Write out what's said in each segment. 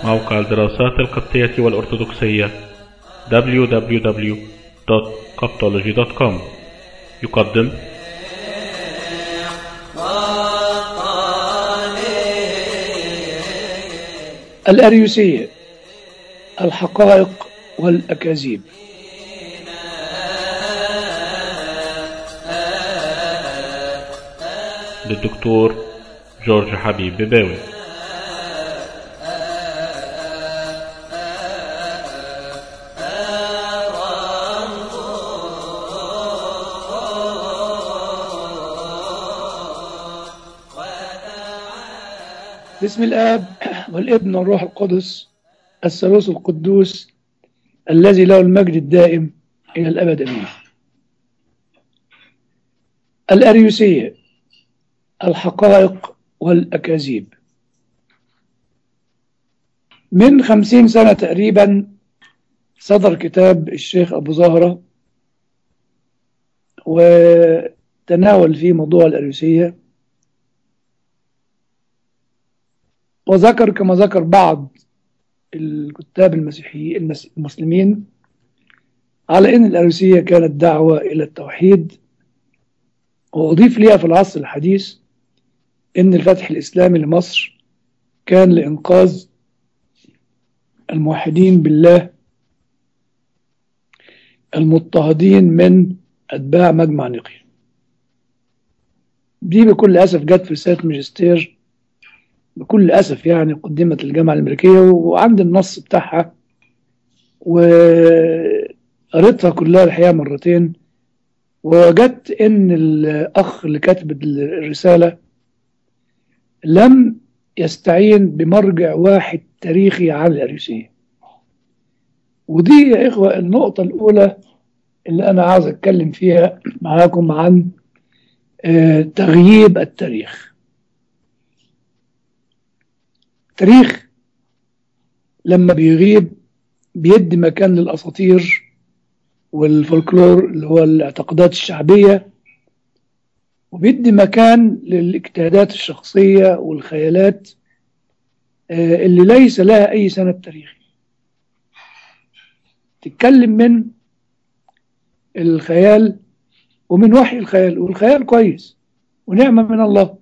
موقع الدراسات القبطية والأرثوذكسية www.coptology.com يقدم الأريوسية الحقائق والأكاذيب للدكتور جورج حبيب بباوي باسم الآب والابن والروح القدس الثالوث القدوس الذي له المجد الدائم إلى الأبد أمين الأريوسية الحقائق والأكاذيب من خمسين سنة تقريبا صدر كتاب الشيخ أبو زهرة وتناول فيه موضوع الأريوسية وذكر كما ذكر بعض الكتاب المسيحيين المسلمين على أن الأريوسية كانت دعوة إلى التوحيد وأضيف ليها في العصر الحديث أن الفتح الإسلامي لمصر كان لإنقاذ الموحدين بالله المضطهدين من أتباع مجمع نقي دي بكل أسف جت في رسالة ماجستير بكل أسف يعني قدمت الجامعة الأمريكية وعندي النص بتاعها وقريتها كلها الحقيقة مرتين ووجدت إن الأخ اللي كاتب الرسالة لم يستعين بمرجع واحد تاريخي عن الأريوسية ودي يا إخوة النقطة الأولى اللي أنا عاوز أتكلم فيها معاكم عن تغييب التاريخ التاريخ لما بيغيب بيدي مكان للأساطير والفولكلور اللي هو الاعتقادات الشعبية وبيدي مكان للاجتهادات الشخصية والخيالات اللي ليس لها أي سند تاريخي تتكلم من الخيال ومن وحي الخيال والخيال كويس ونعمة من الله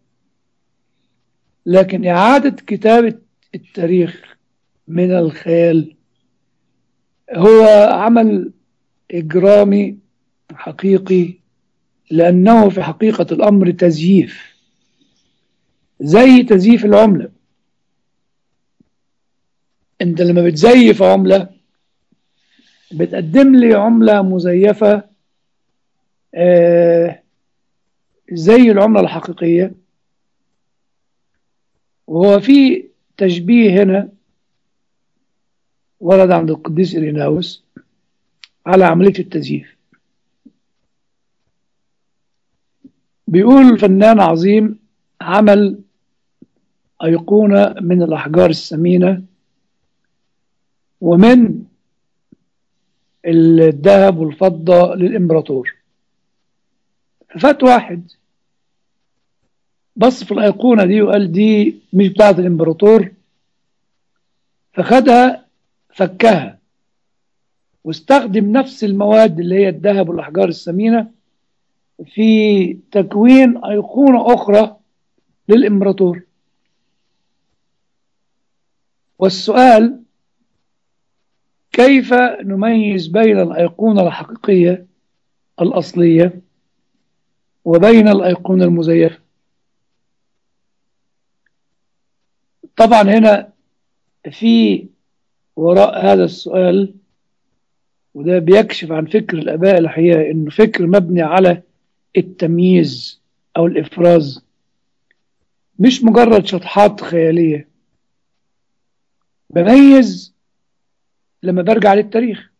لكن إعادة كتابة التاريخ من الخيال هو عمل إجرامي حقيقي لأنه في حقيقة الأمر تزييف زي تزييف العملة أنت لما بتزيف عملة بتقدم لي عملة مزيفة آه زي العملة الحقيقية وهو في تشبيه هنا ورد عند القديس إريناوس على عملية التزييف بيقول فنان عظيم عمل أيقونة من الأحجار الثمينة ومن الذهب والفضة للإمبراطور ففات واحد بص في الأيقونة دي وقال دي مش بتاعة الإمبراطور فخدها فكها واستخدم نفس المواد اللي هي الذهب والأحجار الثمينة في تكوين أيقونة أخرى للإمبراطور والسؤال كيف نميز بين الأيقونة الحقيقية الأصلية وبين الأيقونة المزيفة طبعا هنا في وراء هذا السؤال وده بيكشف عن فكر الآباء الحقيقة إنه فكر مبني على التمييز أو الإفراز مش مجرد شطحات خيالية بميز لما برجع للتاريخ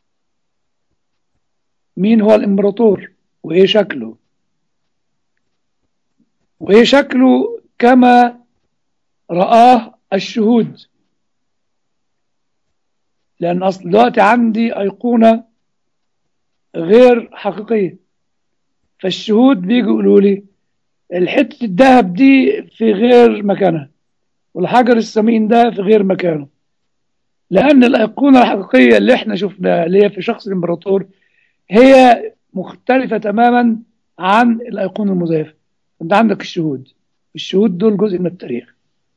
مين هو الإمبراطور وإيه شكله وإيه شكله كما رآه الشهود لأن أصل دلوقتي عندي أيقونة غير حقيقية فالشهود بيجوا يقولوا لي الحتة الذهب دي في غير مكانها والحجر الثمين ده في غير مكانه لأن الأيقونة الحقيقية اللي احنا شفناها اللي هي في شخص الإمبراطور هي مختلفة تماما عن الأيقونة المزيفة أنت عندك الشهود الشهود دول جزء من التاريخ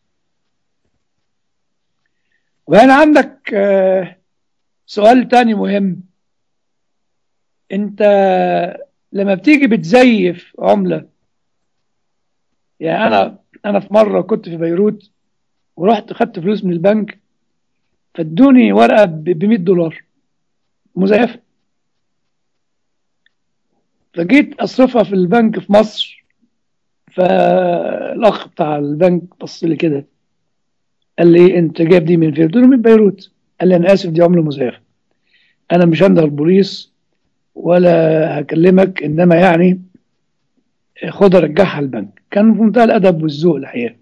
وهنا عندك آه، سؤال تاني مهم انت لما بتيجي بتزيف عملة يعني انا انا في مرة كنت في بيروت ورحت خدت فلوس من البنك فادوني ورقة ب 100 دولار مزيفة فجيت اصرفها في البنك في مصر فالاخ بتاع البنك بص لي كده قال لي انت جايب دي من فين؟ قلت له من بيروت قال لي انا اسف دي عمله مزيفه انا مش هنده البوليس ولا هكلمك انما يعني خدها رجعها البنك كان في منتهى الادب والذوق الحقيقه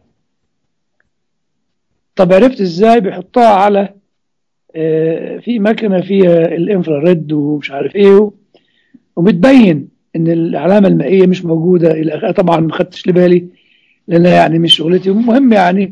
طب عرفت ازاي بيحطها على آه، في مكنه فيها الانفراريد ومش عارف ايه وبتبين ان العلامه المائيه مش موجوده الى آخره. طبعا ما خدتش لبالي لان يعني مش شغلتي المهم يعني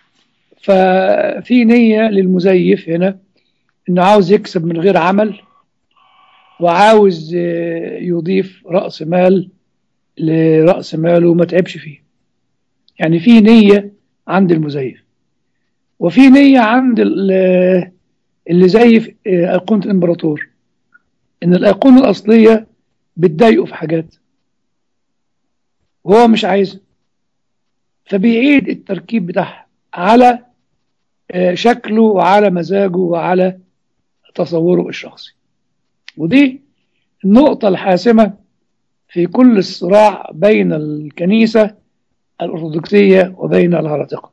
ففي نيه للمزيف هنا انه عاوز يكسب من غير عمل وعاوز آه، يضيف راس مال لراس ماله ما تعبش فيه يعني في نيه عند المزيف وفي نيه عند ال- اللي زيف آه، ايقونه الامبراطور ان الايقونه الاصليه بتضايقه في حاجات وهو مش عايزها فبيعيد التركيب بتاعها على آه، شكله وعلى مزاجه وعلى تصوره الشخصي ودي النقطة الحاسمة في كل الصراع بين الكنيسة الأرثوذكسية وبين الهرطقة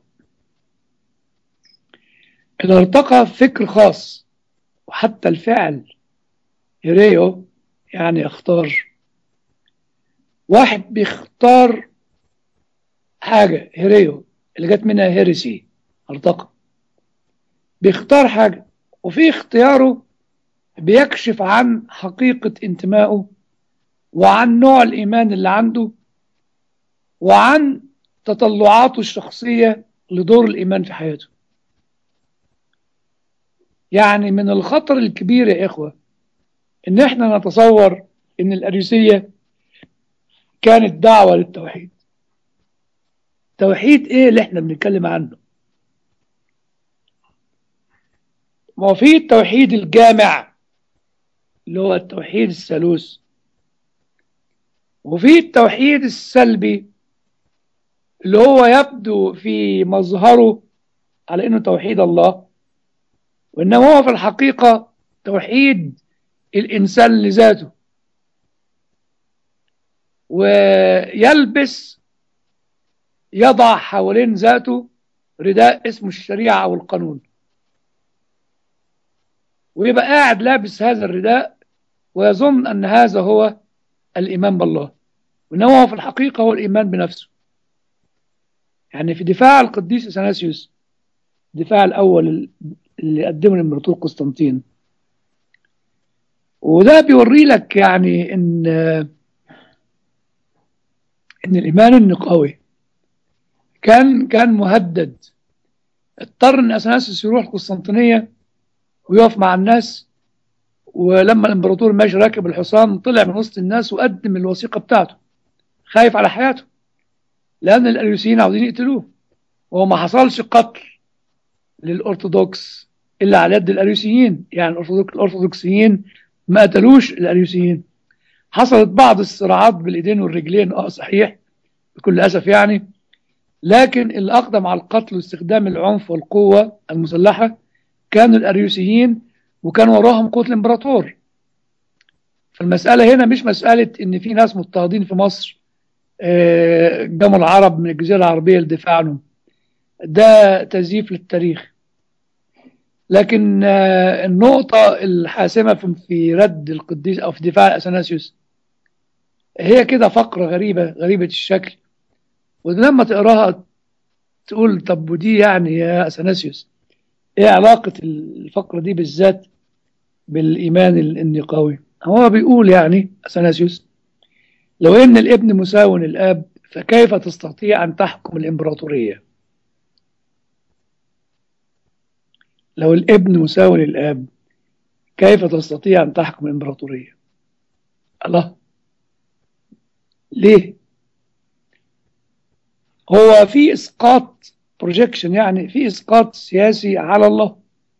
الهرطقة فكر خاص وحتى الفعل هيريو يعني اختار واحد بيختار حاجة هيريو اللي جت منها هيرسي هرطقة بيختار حاجة وفي اختياره بيكشف عن حقيقة انتمائه وعن نوع الإيمان اللي عنده وعن تطلعاته الشخصية لدور الإيمان في حياته يعني من الخطر الكبير يا إخوة إن إحنا نتصور إن الأريسية كانت دعوة للتوحيد توحيد إيه اللي إحنا بنتكلم عنه ما هو في التوحيد الجامع اللي هو التوحيد الثالوث وفي التوحيد السلبي اللي هو يبدو في مظهره على انه توحيد الله وانما هو في الحقيقه توحيد الانسان لذاته ويلبس يضع حوالين ذاته رداء اسمه الشريعه والقانون ويبقى قاعد لابس هذا الرداء ويظن أن هذا هو الإيمان بالله وإنما هو في الحقيقة هو الإيمان بنفسه يعني في دفاع القديس اثناسيوس الدفاع الأول اللي قدمه الإمبراطور قسطنطين وده بيوري لك يعني إن إن الإيمان النقاوي كان كان مهدد اضطر إن اثناسيوس يروح القسطنطينية ويقف مع الناس ولما الامبراطور ماشي راكب الحصان طلع من وسط الناس وقدم الوثيقه بتاعته خايف على حياته لان الاريوسيين عاوزين يقتلوه وهو ما حصلش قتل للارثوذكس الا على يد الاريوسيين يعني الأرثوذك- الارثوذكسيين ما قتلوش الاريوسيين حصلت بعض الصراعات بالايدين والرجلين اه صحيح بكل اسف يعني لكن اللي اقدم على القتل واستخدام العنف والقوه المسلحه كانوا الاريوسيين وكان وراهم قوة الامبراطور فالمسألة هنا مش مسألة ان في ناس مضطهدين في مصر آه، جمعوا العرب من الجزيرة العربية للدفاع عنهم ده تزييف للتاريخ لكن آه، النقطة الحاسمة في- في رد القديس أو في دفاع أثناسيوس هي كده فقرة غريبة غريبة الشكل ولما تقراها تقول طب ودي يعني يا أثناسيوس ايه علاقة الفقرة دي بالذات بالإيمان النقاوي هو بيقول يعني أثناسيوس لو إن الابن مساو للآب فكيف تستطيع أن تحكم الإمبراطورية لو الابن مساوي للاب كيف تستطيع ان تحكم الامبراطوريه الله ليه هو في اسقاط بروجيكشن يعني في اسقاط سياسي على الله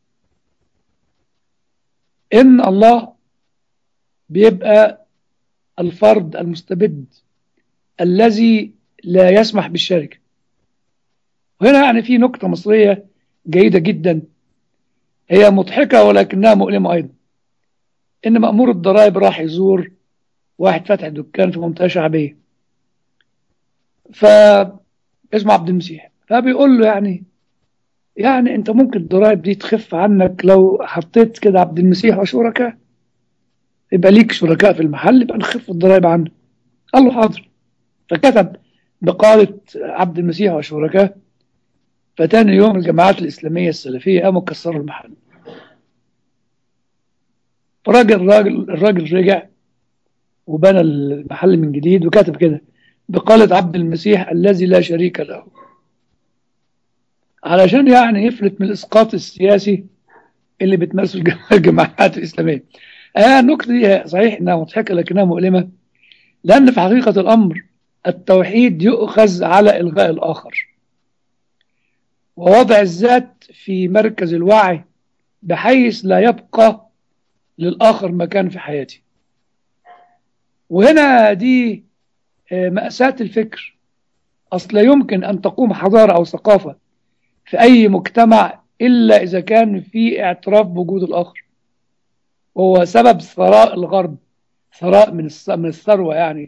ان الله بيبقى الفرد المستبد الذي لا يسمح بالشركه وهنا يعني في نقطه مصريه جيده جدا هي مضحكه ولكنها مؤلمه ايضا ان مامور الضرائب راح يزور واحد فاتح دكان في منطقه شعبيه ف اسمه عبد المسيح فبيقول له يعني يعني انت ممكن الضرائب دي تخف عنك لو حطيت كده عبد المسيح وشركاء يبقى ليك شركاء في المحل يبقى نخف الضرائب عنك قال له حاضر فكتب بقالة عبد المسيح وشركاء فتاني يوم الجماعات الإسلامية السلفية قاموا كسروا المحل فراجل الراجل الراجل رجع وبنى المحل من جديد وكتب كده بقالة عبد المسيح الذي لا شريك له علشان يعني يفلت من الإسقاط السياسي اللي بتمارسه الجماعات الإسلامية آه النقطة دي صحيح إنها مضحكة لكنها مؤلمة لأن في حقيقة الأمر التوحيد يؤخذ على إلغاء الآخر ووضع الذات في مركز الوعي بحيث لا يبقى للآخر مكان في حياتي وهنا دي مأساة الفكر أصل لا يمكن أن تقوم حضارة أو ثقافة في أي مجتمع إلا إذا كان في اعتراف بوجود الآخر وهو سبب ثراء الغرب ثراء من من الثروة يعني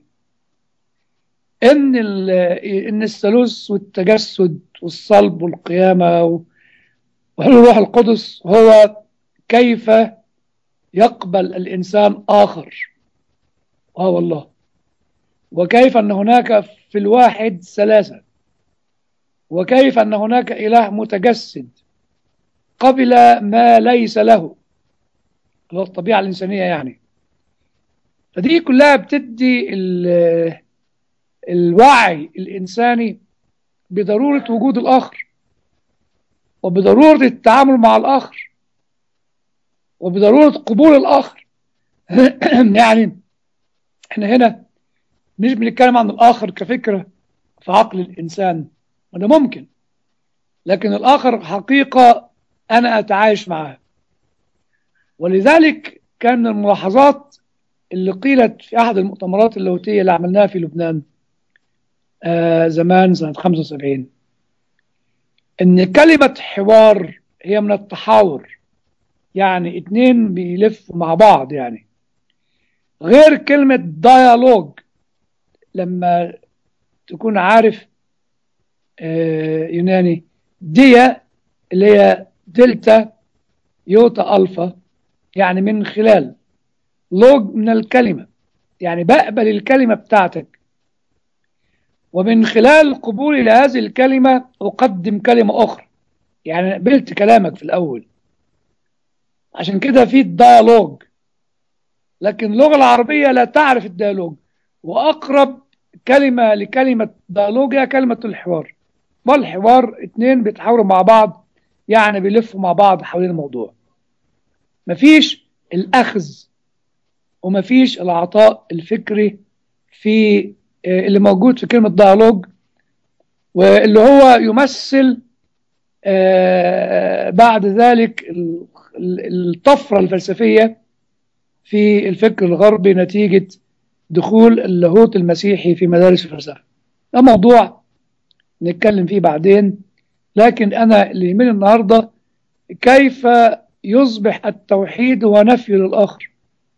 إن إن الثالوث والتجسد والصلب والقيامة وحلول الروح القدس هو كيف يقبل الإنسان آخر وهو الله وكيف أن هناك في الواحد ثلاثة وكيف أن هناك إله متجسد قبل ما ليس له اللي هو الطبيعة الإنسانية يعني فدي كلها بتدي الوعي الإنساني بضرورة وجود الآخر وبضرورة التعامل مع الآخر وبضرورة قبول الآخر يعني احنا هنا مش بنتكلم عن الآخر كفكرة في عقل الإنسان وده ممكن لكن الآخر حقيقة أنا أتعايش معها ولذلك كان من الملاحظات اللي قيلت في أحد المؤتمرات اللاهوتية اللي عملناها في لبنان آه زمان سنة 75 إن كلمة حوار هي من التحاور يعني اتنين بيلفوا مع بعض يعني غير كلمة ديالوج لما تكون عارف آه يوناني ديا اللي هي دلتا يوتا ألفا يعني من خلال لوج من الكلمة يعني بقبل الكلمة بتاعتك ومن خلال قبولي لهذه الكلمة أقدم كلمة أخرى يعني قبلت كلامك في الأول عشان كده في الديالوج لكن اللغة العربية لا تعرف الديالوج وأقرب كلمة لكلمة ديالوج هي كلمة الحوار والحوار اتنين بيتحاوروا مع بعض يعني بيلفوا مع بعض حوالين الموضوع مفيش الأخذ ومفيش العطاء الفكري في اللي موجود في كلمة ديالوج واللي هو يمثل بعد ذلك الطفرة الفلسفية في الفكر الغربي نتيجة دخول اللاهوت المسيحي في مدارس الفلسفة ده موضوع نتكلم فيه بعدين لكن أنا اللي يهمني النهاردة كيف يصبح التوحيد هو نفي للآخر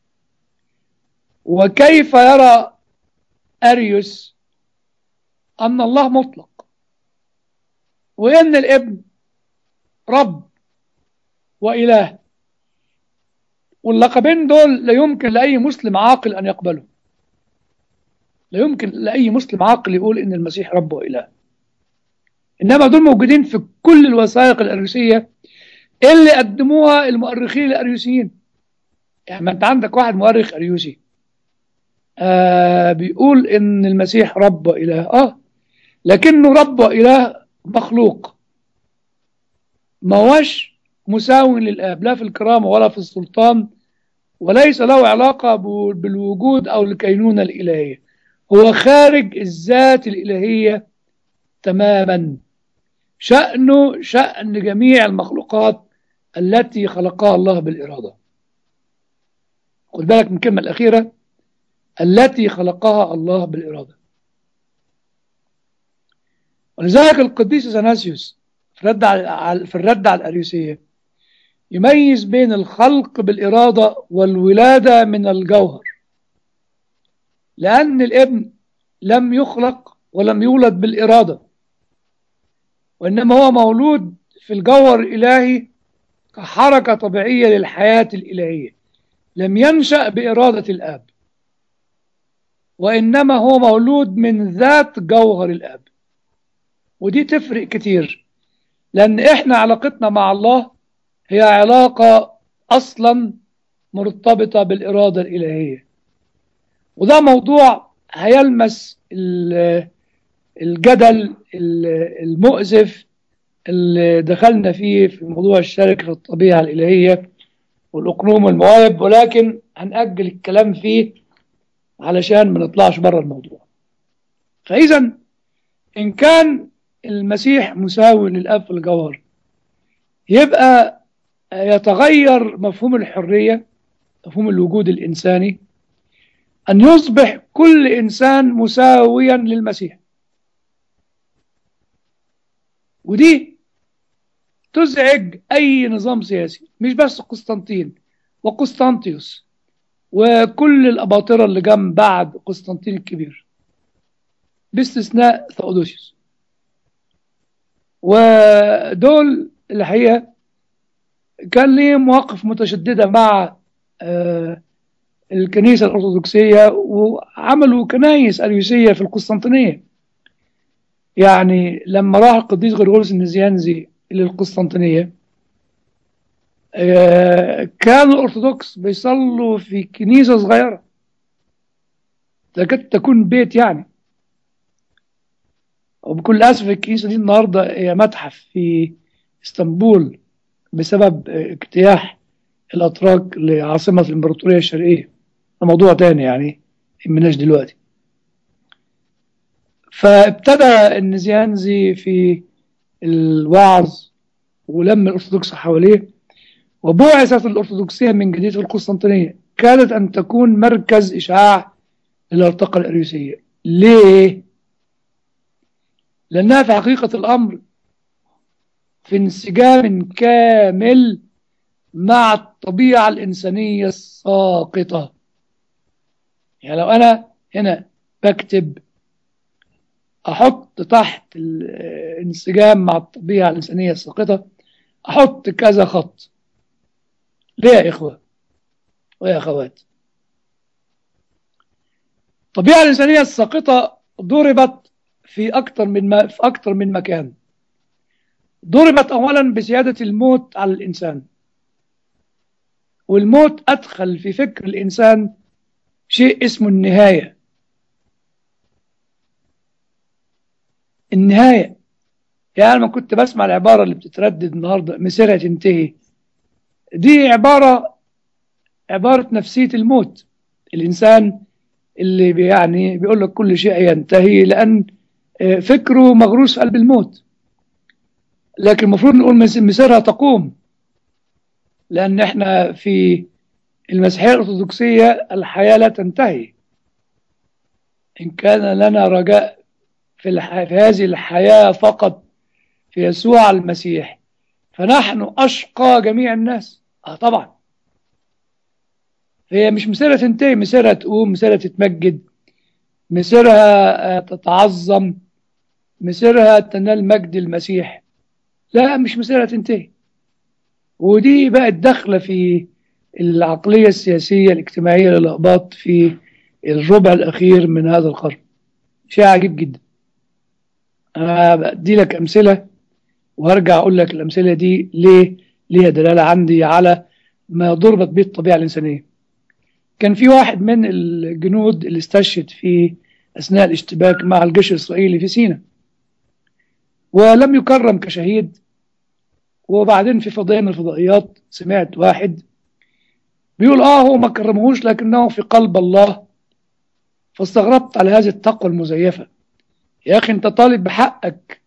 وكيف يرى أريوس أن الله مطلق وأن الابن رب وإله واللقبين دول لا يمكن لأي مسلم عاقل أن يقبله لا يمكن لأي مسلم عاقل يقول إن المسيح رب وإله إنما دول موجودين في كل الوثائق الأريوسية اللي قدموها المؤرخين الأريوسيين يعني ما أنت عندك واحد مؤرخ أريوسي آه بيقول إن المسيح رب وإله آه لكنه رب وإله مخلوق ما هوش مساو للآب لا في الكرامة ولا في السلطان وليس له علاقة بالوجود أو الكينونة الإلهية هو خارج الذات الإلهية تماما شأنه شأن جميع المخلوقات التي خلقها الله بالإرادة خد بالك من الكلمة الأخيرة التي خلقها الله بالإرادة ولذلك القديس اثناسيوس في الرد على في الرد على الأريوسية يميز بين الخلق بالإرادة والولادة من الجوهر لأن الابن لم يخلق ولم يولد بالإرادة وإنما هو مولود في الجوهر الإلهي كحركة طبيعية للحياة الإلهية لم ينشأ بإرادة الآب وإنما هو مولود من ذات جوهر الآب ودي تفرق كتير لأن إحنا علاقتنا مع الله هي علاقة أصلا مرتبطة بالإرادة الإلهية وده موضوع هيلمس الجدل المؤسف اللي دخلنا فيه في موضوع الشركة في الطبيعة الإلهية والأقنوم والمواهب ولكن هنأجل الكلام فيه علشان ما نطلعش بره الموضوع فإذا إن كان المسيح مساوي للأب في الجوهر يبقى يتغير مفهوم الحرية مفهوم الوجود الإنساني أن يصبح كل إنسان مساويا للمسيح ودي تزعج أي نظام سياسي مش بس قسطنطين وقسطنطيوس وكل الأباطرة اللي جم بعد قسطنطين الكبير باستثناء ثؤدوسيوس ودول الحقيقة كان ليهم مواقف متشددة مع آه الكنيسة الأرثوذكسية وعملوا كنايس أريوسية في القسطنطينية يعني لما راح القديس غرغوريوس النزيانزي للقسطنطينية آه كانوا الأرثوذكس بيصلوا في كنيسة صغيرة تكاد تكون بيت يعني وبكل أسف الكنيسة دي النهاردة هي متحف في اسطنبول بسبب اجتياح الأتراك لعاصمة الإمبراطورية الشرقية ده موضوع تاني يعني مناش دلوقتي فابتدى النزيانزي في الوعظ ولم الأرثوذكس حواليه وبعثت الأرثوذكسية من جديد في القسطنطينية كادت أن تكون مركز إشعاع للارتقاء الأريوسية ليه؟ لأنها في حقيقة الأمر في انسجام كامل مع الطبيعة الإنسانية الساقطة يعني لو أنا هنا بكتب أحط تحت الانسجام مع الطبيعة الإنسانية الساقطة أحط كذا خط ليه يا إخوة ويا أخوات الطبيعة الإنسانية الساقطة ضربت في أكثر من ما في أكثر من مكان ضربت أولا بسيادة الموت على الإنسان والموت أدخل في فكر الإنسان شيء اسمه النهاية النهاية يعني ما كنت بسمع العبارة اللي بتتردد النهاردة مسيرها تنتهي دي عبارة عبارة نفسية الموت الإنسان اللي يعني بيقول لك كل شيء ينتهي لأن فكره مغروس في قلب الموت لكن المفروض نقول مسيرها تقوم لأن احنا في المسيحية الأرثوذكسية الحياة لا تنتهي إن كان لنا رجاء في, الح... في هذه الحياة فقط في يسوع المسيح فنحن أشقى جميع الناس آه طبعا هي مش مسيرها تنتهي مسيرها تقوم مسيرها تتمجد مسيرها تتعظم مسيرها تنال مجد المسيح لا مش مسيرها تنتهي ودي بقت داخلة في العقلية السياسية الاجتماعية للأقباط في الربع الأخير من هذا القرن شيء عجيب جدا أنا بدي لك أمثلة وهرجع أقول لك الأمثلة دي ليه ليها دلالة عندي على ما ضربت به الطبيعة الإنسانية كان في واحد من الجنود اللي استشهد في أثناء الاشتباك مع الجيش الإسرائيلي في سيناء ولم يكرم كشهيد وبعدين في فضائية من الفضائيات سمعت واحد بيقول اه هو ما كرمهوش لكنه في قلب الله فاستغربت على هذه التقوى المزيفة يا أخي أنت طالب بحقك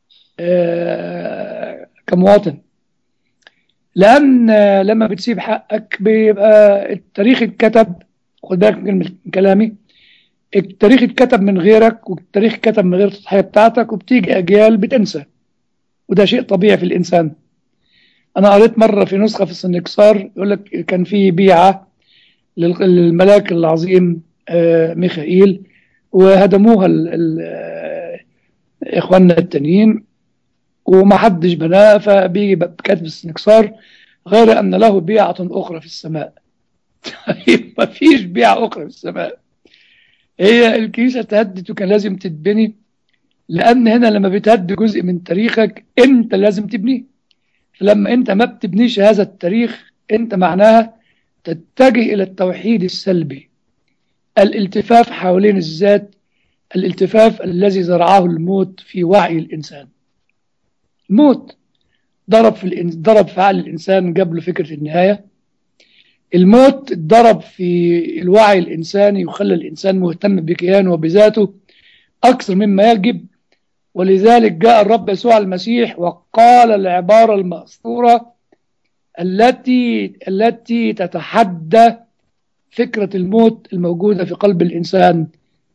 آه كمواطن لأن آه لما بتسيب حقك بيبقى التاريخ اتكتب خد بالك من كلامي التاريخ اتكتب من غيرك والتاريخ اتكتب من غير التضحية بتاعتك وبتيجي أجيال بتنسى وده شيء طبيعي في الإنسان أنا قريت مرة في نسخة في السنكسار يقول لك كان في بيعة للملاك العظيم ميخائيل وهدموها ال ال إخواننا التانيين وما حدش بناه فبيجي كاتب السنكسار غير أن له بيعة أخرى في السماء ما فيش بيعة أخرى في السماء هي الكنيسة تهدت وكان لازم تتبني لأن هنا لما بتهد جزء من تاريخك أنت لازم تبنيه فلما أنت ما بتبنيش هذا التاريخ أنت معناها تتجه إلى التوحيد السلبي الالتفاف حوالين الذات الالتفاف الذي زرعه الموت في وعي الإنسان الموت ضرب في الإن... ضرب في عقل الإنسان قبل فكرة النهاية الموت ضرب في الوعي الإنساني وخلى الإنسان مهتم بكيانه وبذاته أكثر مما يجب ولذلك جاء الرب يسوع المسيح وقال العبارة المأثورة التي التي تتحدى فكرة الموت الموجودة في قلب الإنسان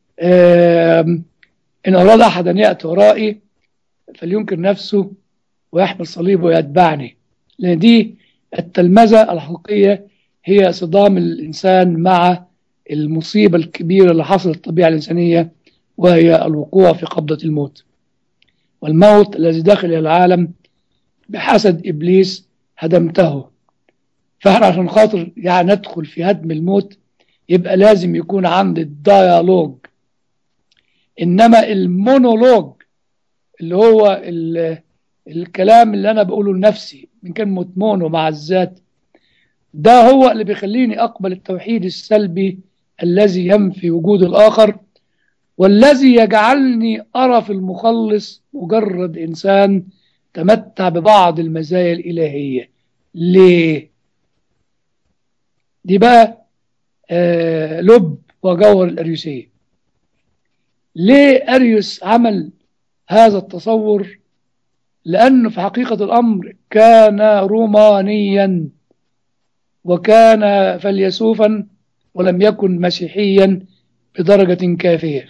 إن أراد أحد أن يأتي ورائي فلينكر نفسه ويحمل صليبه ويتبعني لأن دي التلمذة الحقيقية هي صدام الإنسان مع المصيبة الكبيرة اللي حصلت الطبيعة الإنسانية وهي الوقوع في قبضة الموت والموت الذي داخل إلى العالم بحسد إبليس هدمته فاحنا عشان خاطر يعني ندخل في هدم الموت يبقى لازم يكون عندي الديالوج إنما المونولوج اللي هو الكلام اللي أنا بقوله لنفسي من كلمة مونو مع الذات ده هو اللي بيخليني أقبل التوحيد السلبي الذي ينفي وجود الآخر والذي يجعلني أرى في المخلص مجرد إنسان تمتع ببعض المزايا الإلهية ليه؟ دي بقى آه لب وجوهر الأريوسية ليه أريوس عمل هذا التصور لأنه في حقيقة الأمر كان رومانيا وكان فيلسوفا ولم يكن مسيحيا بدرجة كافية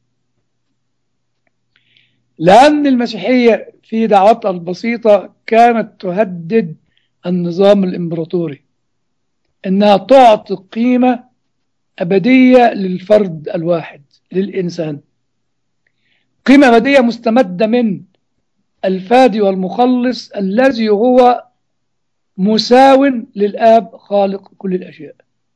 لأن المسيحية في دعوتها البسيطة كانت تهدد النظام الإمبراطوري إنها تعطي قيمة أبدية للفرد الواحد للإنسان قيمة أبدية مستمدة من الفادي والمخلص الذي هو مساو للآب خالق كل الأشياء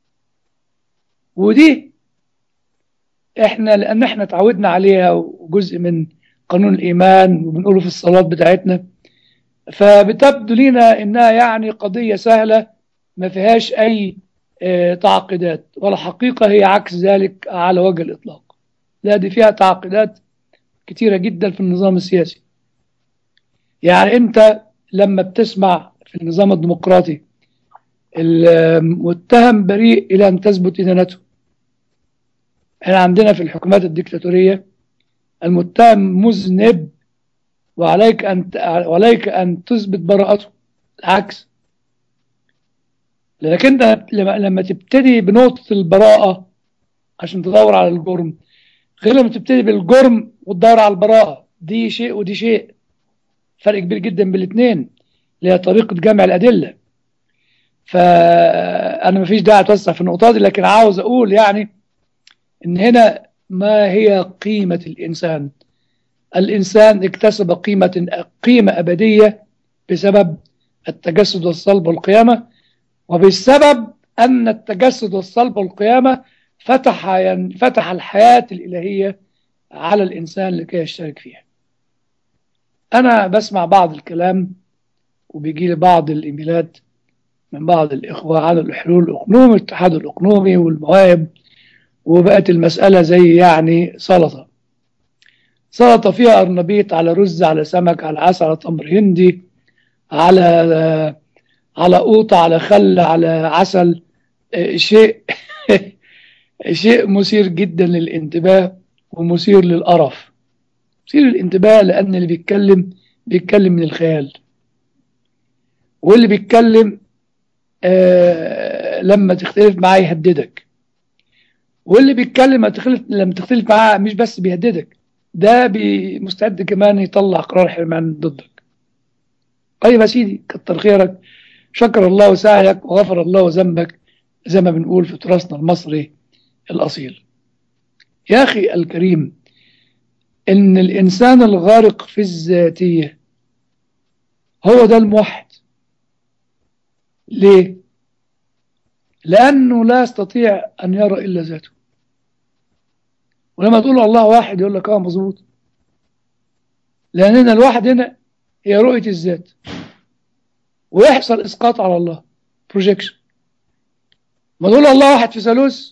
ودي احنا لأن احنا تعودنا عليها وجزء من قانون الإيمان وبنقوله في الصلاة بتاعتنا فبتبدو لنا إنها يعني قضية سهلة ما فيهاش أي اه تعقيدات والحقيقة هي عكس ذلك على وجه الإطلاق لا دي فيها تعقيدات كتيرة جدا في النظام السياسي يعني أنت لما بتسمع في النظام الديمقراطي المتهم بريء إلى أن تثبت إدانته احنا عندنا في الحكومات الديكتاتورية المتهم مذنب وعليك أن وعليك أن تثبت براءته العكس لأنك أنت لما تبتدي بنقطة البراءة عشان تدور على الجرم غير لما تبتدي بالجرم وتدور على البراءة دي شيء ودي شيء فرق كبير جدا بين الاثنين اللي هي طريقة جمع الأدلة فأنا مفيش داعي أتوسع في النقطة دي لكن عاوز أقول يعني إن هنا ما هي قيمة الإنسان الإنسان اكتسب قيمة قيمة أبدية بسبب التجسد والصلب والقيامة وبسبب أن التجسد والصلب والقيامة فتح فتح الحياة الإلهية على الإنسان لكي يشترك فيها أنا بسمع بعض الكلام وبيجي لي بعض الإيميلات من بعض الإخوة على الحلول الأقنومي الاتحاد الأقنومي والمواهب وبقت المسألة زي يعني سلطة سلطة فيها أرنبيط على رز على سمك على عسل على تمر هندي على على قوطة على خل على عسل آه، شيء شيء مثير جدا للانتباه ومثير للقرف مثير للانتباه لأن اللي بيتكلم بيتكلم من الخيال واللي بيتكلم آه لما تختلف معاه يهددك واللي بيتكلم لما تختلف لما تختلف معاه مش بس بيهددك ده بي- مستعد كمان يطلع قرار حرمان ضدك طيب يا سيدي كتر خيرك شكر الله سعيك وغفر الله ذنبك زي ما بنقول في تراثنا المصري الأصيل يا أخي الكريم إن الإنسان الغارق في الذاتية هو ده الموحد ليه؟ لأنه لا يستطيع أن يرى إلا ذاته ولما تقول الله واحد يقول لك اه مظبوط لأننا الواحد هنا هي رؤية الذات ويحصل إسقاط على الله بروجيكشن ما تقول الله واحد في ثالوث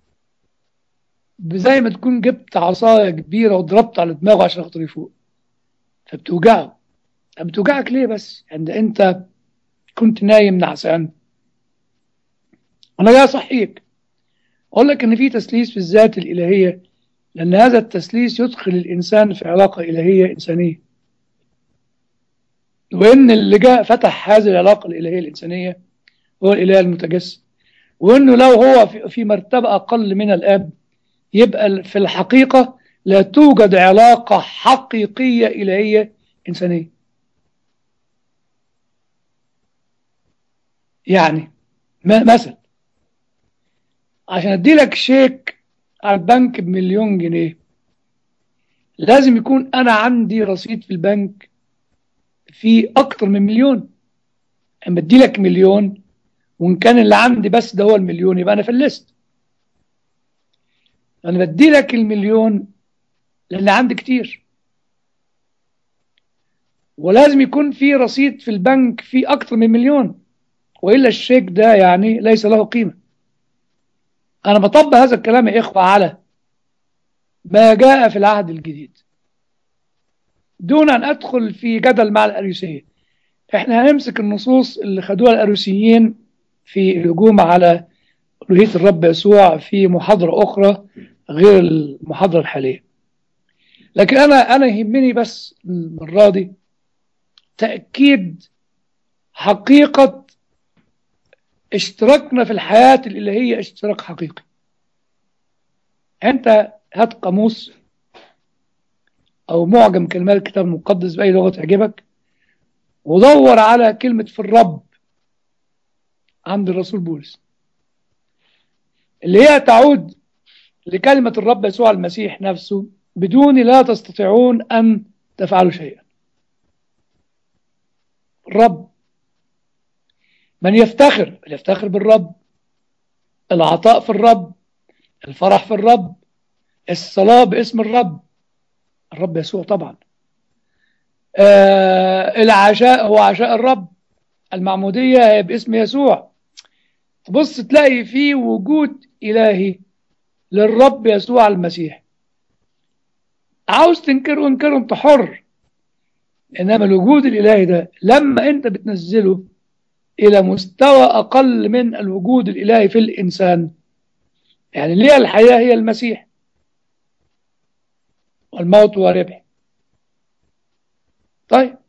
زي ما تكون جبت عصاية كبيرة وضربت على دماغه عشان خاطر يفوق فبتوجعه طب بتوجعك ليه بس عند انت كنت نايم نعسان انا جاي اصحيك اقول لك ان في تسليس في الذات الالهيه لان هذا التسليس يدخل الانسان في علاقه الهيه انسانيه وان اللي جاء فتح هذه العلاقه الالهيه الانسانيه هو الاله المتجسد وانه لو هو في- في مرتبه اقل من الاب يبقى في الحقيقه لا توجد علاقه حقيقيه الهيه انسانيه يعني م- مثلا عشان ادي لك شيك على البنك بمليون جنيه لازم يكون انا عندي رصيد في البنك في اكتر من مليون اما ادي لك مليون وان كان اللي عندي بس ده هو المليون يبقى انا فلست انا بدي لك المليون لان عندي كتير ولازم يكون في رصيد في البنك في اكتر من مليون والا الشيك ده يعني ليس له قيمه انا بطبق هذا الكلام يا اخوه على ما جاء في العهد الجديد دون ان ادخل في جدل مع الاريوسيه احنا هنمسك النصوص اللي خدوها الاريوسيين في الهجوم على الوهيه الرب يسوع في محاضره اخرى غير المحاضره الحاليه لكن انا انا يهمني بس المره دي تاكيد حقيقه اشتراكنا في الحياه الالهيه اشتراك حقيقي انت هات قاموس او معجم كلمات الكتاب المقدس باي لغه تعجبك ودور على كلمه في الرب عند الرسول بولس اللي هي تعود لكلمه الرب يسوع المسيح نفسه بدون لا تستطيعون ان تفعلوا شيئا الرب من يفتخر يفتخر بالرب العطاء في الرب الفرح في الرب الصلاة باسم الرب الرب يسوع طبعا آه العشاء هو عشاء الرب المعمودية هي باسم يسوع تبص تلاقي فيه وجود إلهي للرب يسوع المسيح عاوز تنكره انكره انت حر انما الوجود الالهي ده لما انت بتنزله الى مستوى اقل من الوجود الالهي في الانسان يعني ليه الحياه هي المسيح والموت هو ربح طيب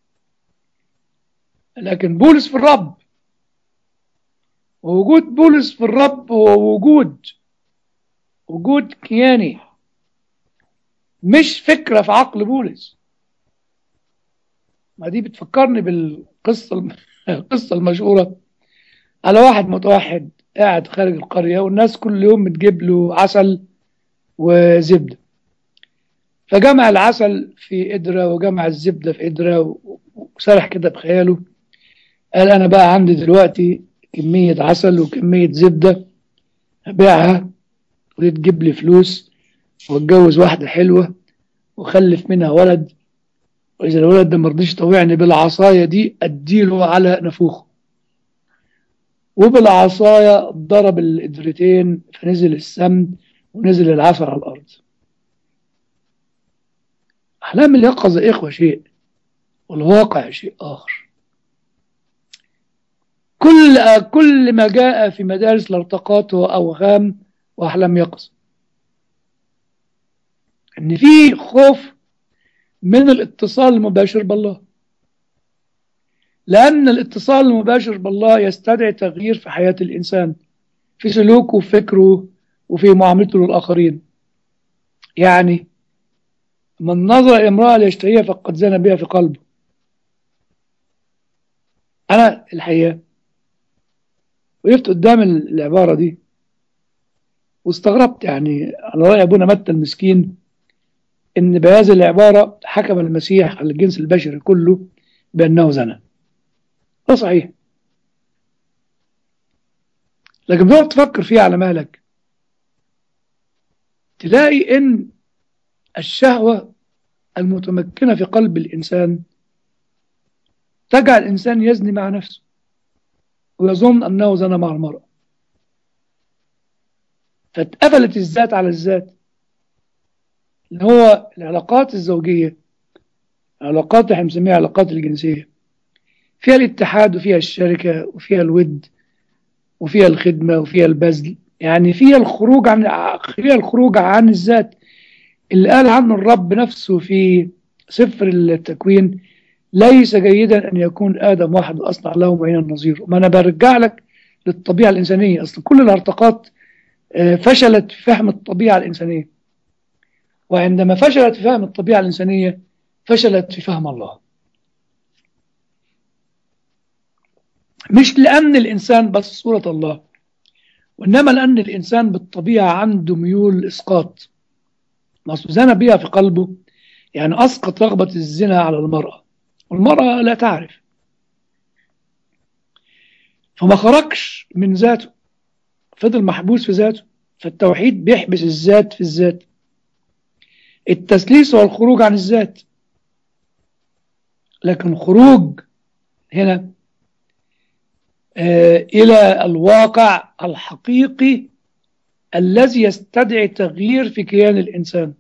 لكن بولس في الرب ووجود بولس في الرب هو وجود وجود كياني مش فكرة في عقل بولس ما دي بتفكرني بالقصة الم- القصة المشهورة على واحد متوحد قاعد خارج القرية والناس كل يوم بتجيب له عسل وزبدة فجمع العسل في قدرة وجمع الزبدة في قدرة و- وسرح كده بخياله قال أنا بقى عندي دلوقتي كمية عسل وكمية زبدة هبيعها ودي تجيب لي فلوس واتجوز واحدة حلوة وخلف منها ولد وإذا الولد ده مرضيش يطوعني بالعصاية دي أديله على نفوخه وبالعصاية ضرب القدرتين فنزل السمن ونزل العسل على الأرض أحلام اليقظة إخوة شيء والواقع شيء آخر كل كل ما جاء في مدارس الارتقاط هو أوهام وأحلام يقظ إن في خوف من الاتصال المباشر بالله لأن الاتصال المباشر بالله يستدعي تغيير في حياة الإنسان في سلوكه وفكره وفي معاملته للآخرين يعني من نظر إلى امرأة ليشتهيها فقد زنى بها في قلبه أنا الحقيقة وقفت قدام العبارة دي واستغربت يعني على رأي أبونا متى المسكين إن بهذه العبارة حكم المسيح على الجنس البشري كله بأنه زنى ده صحيح لكن بتقعد تفكر فيها على مالك تلاقي إن الشهوة المتمكنة في قلب الإنسان تجعل الإنسان يزني مع نفسه ويظن أنه زنى مع المرأة فاتقفلت الذات على الذات اللي هو العلاقات الزوجية العلاقات اللي بنسميها العلاقات الجنسية فيها الاتحاد وفيها الشركة وفيها الود وفيها الخدمة وفيها البذل يعني فيها الخروج عن فيها الخروج عن الذات اللي قال عنه الرب نفسه في سفر التكوين ليس جيدا أن يكون آدم واحد أصنع له بين النظير ما أنا برجع لك للطبيعة الإنسانية أصل كل الارتقاط فشلت في فهم الطبيعة الإنسانية وعندما فشلت في فهم الطبيعة الإنسانية فشلت في فهم الله مش لأن الإنسان بس صورة الله وإنما لأن الإنسان بالطبيعة عنده ميول الإسقاط نصب زنى بها في قلبه يعني أسقط رغبة الزنا على المرأة والمرأة لا تعرف فما خرجش من ذاته فضل محبوس في ذاته فالتوحيد بيحبس الذات في الذات التسليس هو الخروج عن الذات لكن خروج هنا آه إلى الواقع الحقيقي الذي يستدعي تغيير في كيان الإنسان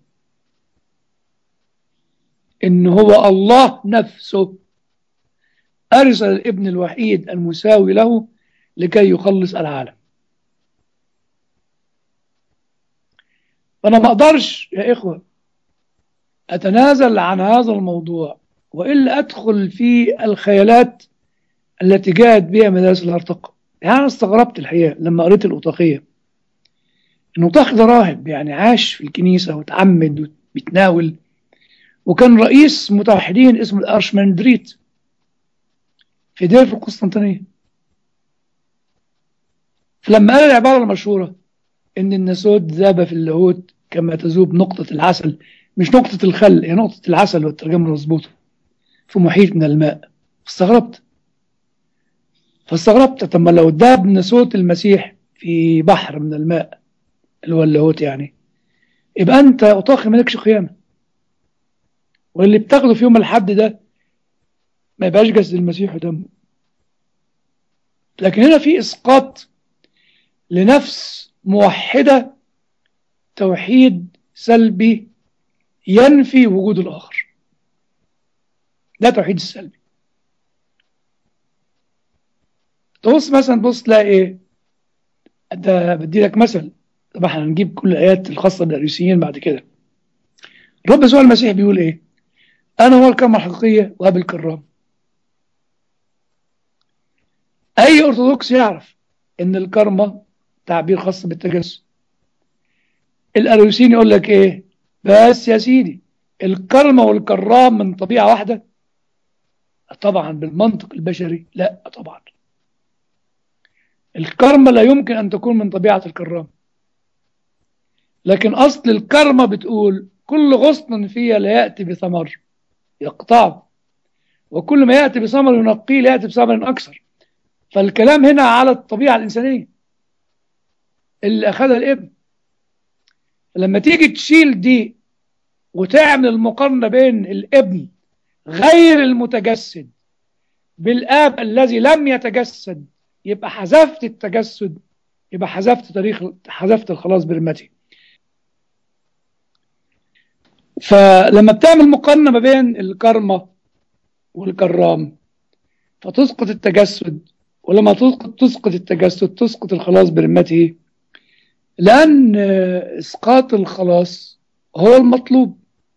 إن هو الله نفسه أرسل الابن الوحيد المساوي له لكي يخلص العالم فأنا ما أقدرش يا إخوة أتنازل عن هذا الموضوع وإلا أدخل في الخيالات التي جاءت بها مدارس الهرطقة يعني أنا استغربت الحقيقة لما قريت الأوطاقية الأوطاق ده راهب يعني عاش في الكنيسة وتعمد وبيتناول وكان رئيس متوحدين اسمه الأرشمندريت في دير في القسطنطينية فلما قال العبارة المشهورة إن الناسوت ذاب في اللاهوت كما تذوب نقطة العسل مش نقطة الخل هي نقطة العسل والترجمة المظبوطة في محيط من الماء فاستغربت فاستغربت طب ما لو داب ناسوت المسيح في بحر من الماء اللي هو اللاهوت يعني يبقى انت اطاقي مالكش قيامه واللي بتاخده في يوم الحد ده ما يبقاش جسد المسيح ودمه لكن هنا في اسقاط لنفس موحده توحيد سلبي ينفي وجود الاخر ده توحيد السلبي تبص مثلا بص تلاقي ايه ده بدي لك مثل طبعا احنا هنجيب كل الايات الخاصه بالاريوسيين بعد كده الرب يسوع المسيح بيقول ايه انا هو الكرمه الحقيقيه واب الكرام اي ارثوذكس يعرف ان الكرمه تعبير خاص بالتجسد الاريوسيين يقول لك ايه بس يا سيدي الكرمه والكرام من طبيعه واحده طبعا بالمنطق البشري لا طبعا الكرمة لا يمكن أن تكون من طبيعة الكرام لكن أصل الكرمة بتقول كل غصن فيها لا يأتي بثمر يقطعه وكل ما يأتي بثمر ينقيه لا يأتي بثمر أكثر فالكلام هنا على الطبيعة الإنسانية اللي أخذها الابن لما تيجي تشيل دي وتعمل المقارنة بين الابن غير المتجسد بالآب الذي لم يتجسد يبقى حذفت التجسد يبقى حذفت تاريخ حذفت الخلاص برمتي فلما بتعمل مقارنة ما بين الكرمة والكرام فتسقط التجسد ولما تسقط تسقط التجسد تسقط الخلاص برمته لأن إسقاط الخلاص هو المطلوب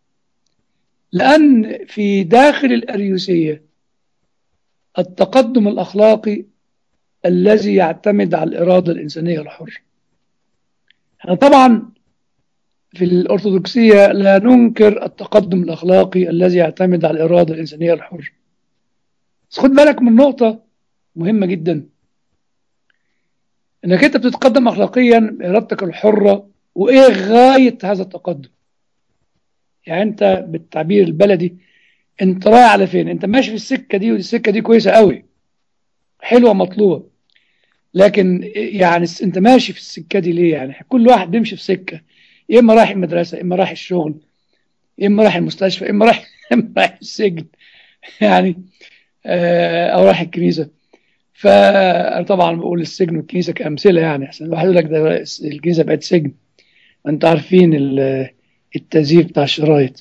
لأن في داخل الأريوسية التقدم الأخلاقي الذي يعتمد على الإرادة الإنسانية الحرة احنا طبعا في الأرثوذكسية لا ننكر التقدم الأخلاقي الذي يعتمد على الإرادة الإنسانية الحرة بس خد بالك من نقطة مهمة جدا انك انت بتتقدم اخلاقيا بارادتك الحرة وايه غاية هذا التقدم يعني انت بالتعبير البلدي انت رايح على فين انت ماشي في السكة دي والسكة دي كويسة قوي حلوة مطلوبة لكن يعني انت ماشي في السكة دي ليه يعني كل واحد بيمشي في سكة يا اما رايح المدرسة يا اما رايح الشغل يا اما رايح المستشفى يا اما رايح اما رايح السجن يعني او رايح الكنيسة فأنا طبعا بقول السجن والكنيسة كأمثلة يعني عشان الواحد يقول لك ده الكنيسة بقت سجن أنت عارفين التزييف بتاع الشرايط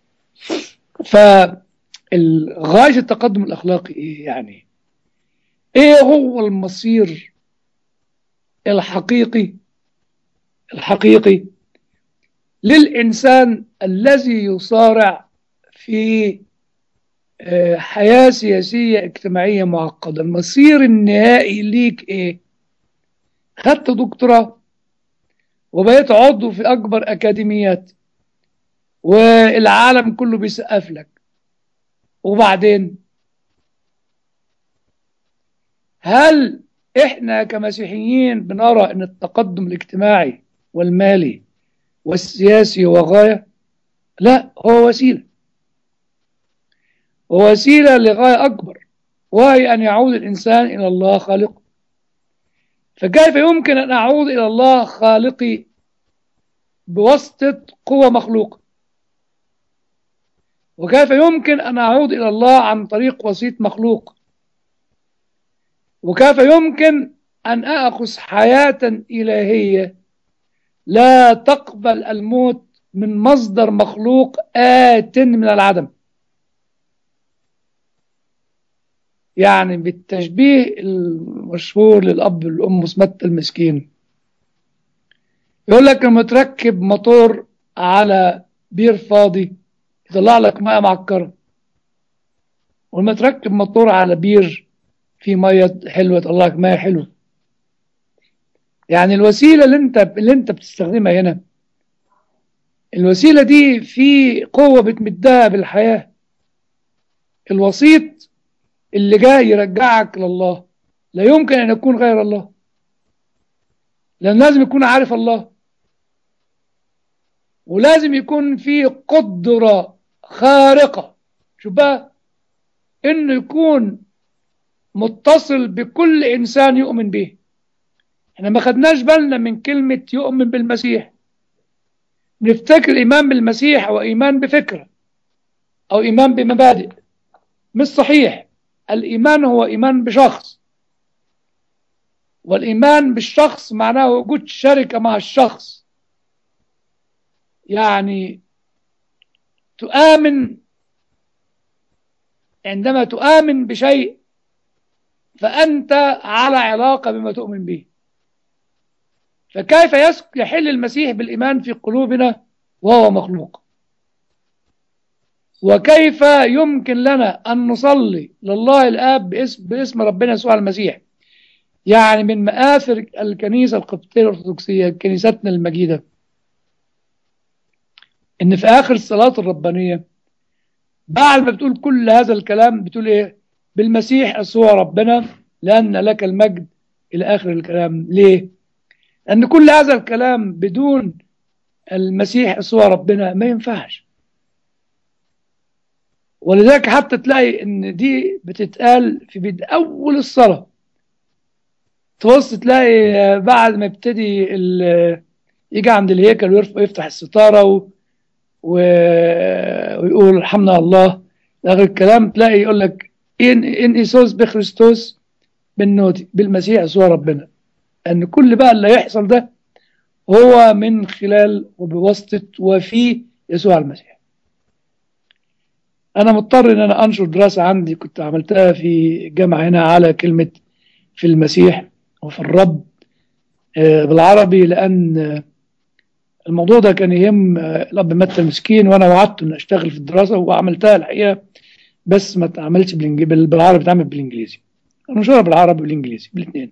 فغاية التقدم الأخلاقي إيه يعني إيه هو المصير الحقيقي الحقيقي للإنسان الذي يصارع في حياة سياسية اجتماعية معقدة المصير النهائي ليك ايه خدت دكتوراه وبقيت عضو في اكبر اكاديميات والعالم كله بيسقف لك وبعدين هل احنا كمسيحيين بنرى ان التقدم الاجتماعي والمالي والسياسي هو غاية لا هو وسيله ووسيلة لغاية أكبر وهي أن يعود الإنسان إلى الله خالقه فكيف يمكن أن أعود إلى الله خالقي بواسطة قوة مخلوقة وكيف يمكن أن أعود إلى الله عن طريق وسيط مخلوق وكيف يمكن أن أخذ حياة إلهية لا تقبل الموت من مصدر مخلوق آت من العدم يعني بالتشبيه المشهور للأب والأم سمت المسكين يقول لك لما تركب موتور على بير فاضي يطلع لك ميه معكرة ولما تركب موتور على بير فيه ميه حلوة يطلع لك ميه حلوة يعني الوسيلة اللي انت اللي انت بتستخدمها هنا الوسيلة دي في قوة بتمدها بالحياة الوسيط اللي جاي يرجعك لله لا يمكن أن يكون غير الله لأن لازم يكون عارف الله ولازم يكون في قدرة خارقة شوف بقى إنه يكون متصل بكل إنسان يؤمن به احنا ما خدناش بالنا من كلمة يؤمن بالمسيح نفتكر الإيمان بالمسيح هو إيمان بفكرة أو إيمان بمبادئ مش صحيح الإيمان هو إيمان بشخص والإيمان بالشخص معناه وجود شركة مع الشخص يعني تؤمن عندما تؤمن بشيء فأنت على علاقة بما تؤمن به فكيف يحل المسيح بالإيمان في قلوبنا وهو مخلوق وكيف يمكن لنا أن نصلي لله الآب باسم, باسم ربنا يسوع المسيح يعني من مآثر الكنيسة القبطية الأرثوذكسية كنيستنا المجيدة إن في آخر الصلاة الربانية بعد ما بتقول كل هذا الكلام بتقول إيه بالمسيح يسوع ربنا لأن لك المجد إلى آخر الكلام ليه لأن كل هذا الكلام بدون المسيح يسوع ربنا ما ينفعش ولذلك حتى تلاقي ان دي بتتقال في بد اول الصلاه تبص تلاقي بعد ما يبتدي يجي عند الهيكل ويفتح الستاره و... و... ويقول الحمد لله اخر الكلام تلاقي يقول لك ان ان ايسوس بخريستوس بالنوتي بالمسيح يسوع ربنا ان كل بقى اللي يحصل ده هو من خلال وبواسطه وفي يسوع المسيح انا مضطر ان انا انشر دراسه عندي كنت عملتها في جامعه هنا على كلمه في المسيح وفي الرب آه، بالعربي لأن آه، الموضوع ده كان يهم آه، الأب متى المسكين وأنا وعدته إن أشتغل في الدراسة وعملتها الحقيقة بس ما اتعملتش بالإنجليزي بالعربي اتعمل بالإنجليزي المشهورة بالعربي والإنجليزي بالاثنين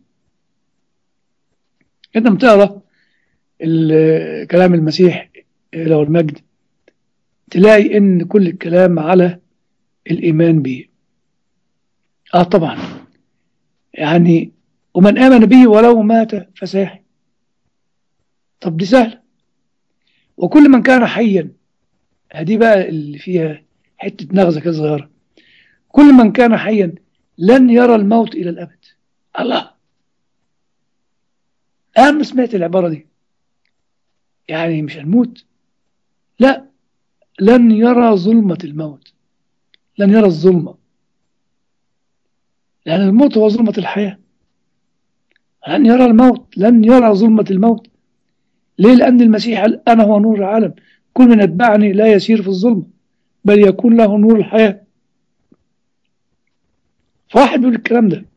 أنت بتقرا ال- كلام المسيح له المجد تلاقي إن كل الكلام على الإيمان به آه طبعا يعني ومن آمن به ولو مات فساحي طب دي سهلة وكل من كان حيا هدي بقى اللي فيها حتة نغزة كده صغيرة كل من كان حيا لن يرى الموت إلى الأبد الله أنا ما سمعت العبارة دي يعني مش هنموت لا لن يرى ظلمة الموت لن يرى الظلمة لأن الموت هو ظلمة الحياة لن يرى الموت لن يرى ظلمة الموت ليه لأن المسيح قال أنا هو نور العالم كل من يتبعني لا يسير في الظلمة بل يكون له نور الحياة فواحد بيقول الكلام ده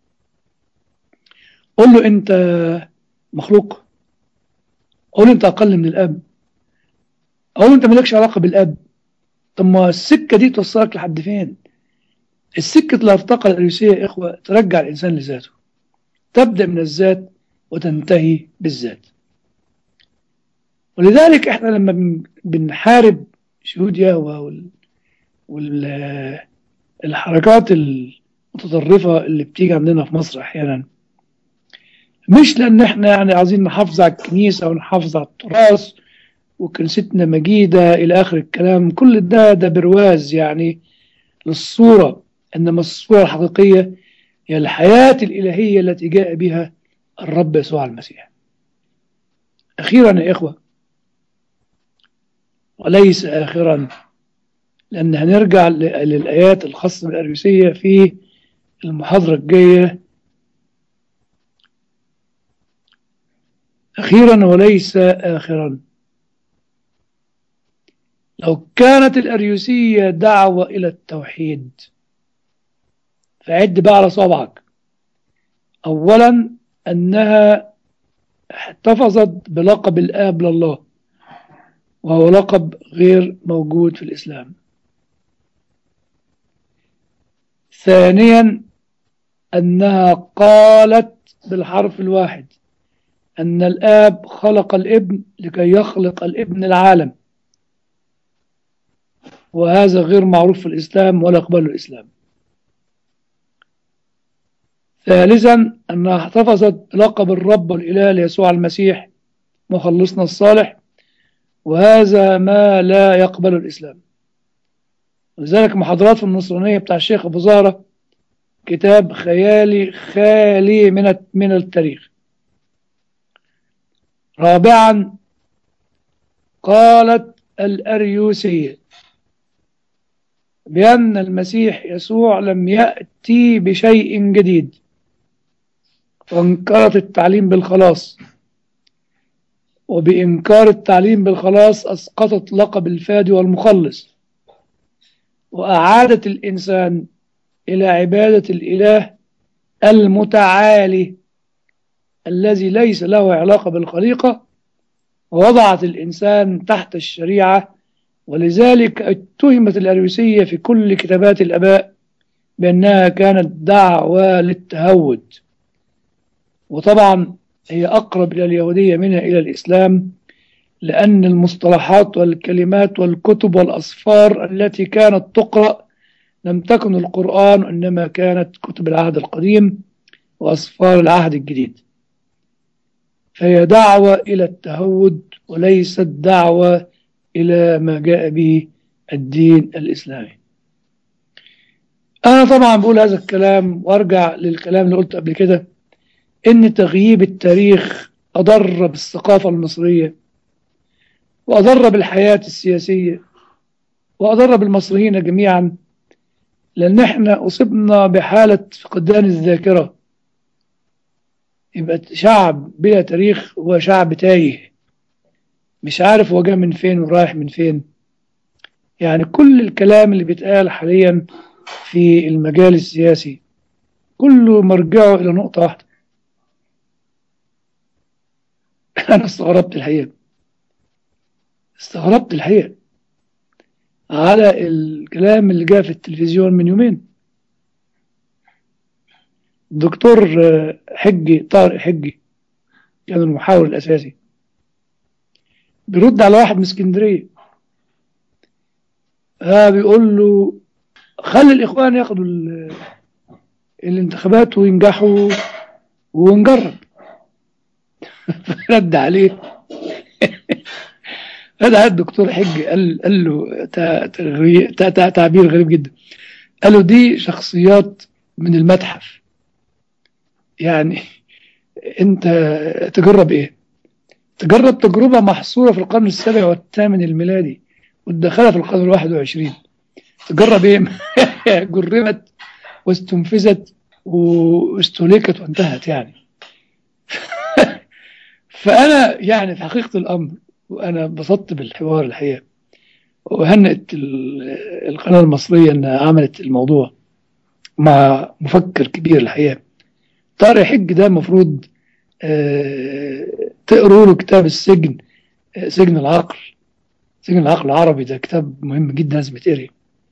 قول له أنت مخلوق قول له أنت أقل من الأب قول له أنت مالكش علاقة بالأب طب ما السكة دي توصلك لحد فين السكة الارتقاء الأريوسية يا إخوة ترجع الإنسان لذاته تبدأ من الذات وتنتهي بالذات ولذلك احنا لما بن- بنحارب شهود يهوه وال... وال... الحركات المتطرفة اللي بتيجي عندنا في مصر أحيانا مش لأن احنا يعني عايزين نحافظ على الكنيسة ونحافظ على التراث وكنيستنا مجيدة إلى آخر الكلام كل ده ده برواز يعني للصورة إنما الصورة الحقيقية هي الحياة الإلهية التي جاء بها الرب يسوع المسيح أخيرا يا إخوة وليس آخرا لأن هنرجع ل- للآيات الخاصة بالأريوسية في المحاضرة الجاية أخيرا وليس آخرا لو كانت الأريوسية دعوة إلى التوحيد فعد بقى على صبعك أولا أنها احتفظت بلقب الآب لله وهو لقب غير موجود في الإسلام ثانيا أنها قالت بالحرف الواحد أن الآب خلق الابن لكي يخلق الابن العالم وهذا غير معروف في الإسلام ولا يقبله الإسلام ثالثا أنها احتفظت بلقب الرب والإله ليسوع المسيح مخلصنا الصالح وهذا ما لا يقبل الإسلام ولذلك محاضرات في النصرانية بتاع الشيخ أبو زهرة كتاب خيالي خالي من من التاريخ رابعا قالت الأريوسية بأن المسيح يسوع لم يأتي بشيء جديد وانكرت التعليم بالخلاص وبإنكار التعليم بالخلاص أسقطت لقب الفادي والمخلص وأعادت الإنسان إلى عبادة الإله المتعالي الذي ليس له علاقة بالخليقة ووضعت الإنسان تحت الشريعة ولذلك اتهمت الأريوسية في كل كتابات الآباء بأنها كانت دعوة للتهود وطبعا هي أقرب إلى اليهودية منها إلى الإسلام لأن المصطلحات والكلمات والكتب والأصفار التي كانت تقرأ لم تكن القرآن إنما كانت كتب العهد القديم وأصفار العهد الجديد فهي دعوة إلى التهود وليست دعوة إلى ما جاء به الدين الإسلامي أنا طبعا بقول هذا الكلام وأرجع للكلام اللي قلته قبل كده إن تغييب التاريخ أضر بالثقافة المصرية وأضر بالحياة السياسية وأضر بالمصريين جميعا لأن احنا أصبنا بحالة فقدان الذاكرة يبقى شعب بلا تاريخ هو شعب تايه مش عارف هو جاي من فين ورايح من فين يعني كل الكلام اللي بيتقال حاليا في المجال السياسي كله مرجعه إلى نقطة واحدة أنا استغربت الحقيقة استغربت الحقيقة على الكلام اللي جاء في التلفزيون من يومين الدكتور حجي طارق حجي كان المحاور الأساسي بيرد على واحد من اسكندرية آه بيقول له خلي الإخوان ياخدوا الانتخابات وينجحوا ونجرب رد عليه رد على الدكتور حج قال, قال له تعبير غريب جدا قال له دي شخصيات من المتحف يعني انت تجرب ايه تجرب تجربة محصورة في القرن السابع والثامن الميلادي وتدخلها في القرن الواحد وعشرين تجرب ايه جربت واستنفذت واستهلكت وانتهت يعني فأنا يعني في حقيقة الأمر وأنا انبسطت بالحوار الحقيقة وهنأت القناة المصرية أنها عملت الموضوع مع مفكر كبير الحقيقة طارق حج ده المفروض تقروا له كتاب السجن سجن العقل سجن العقل العربي ده كتاب مهم جدا لازم يتقري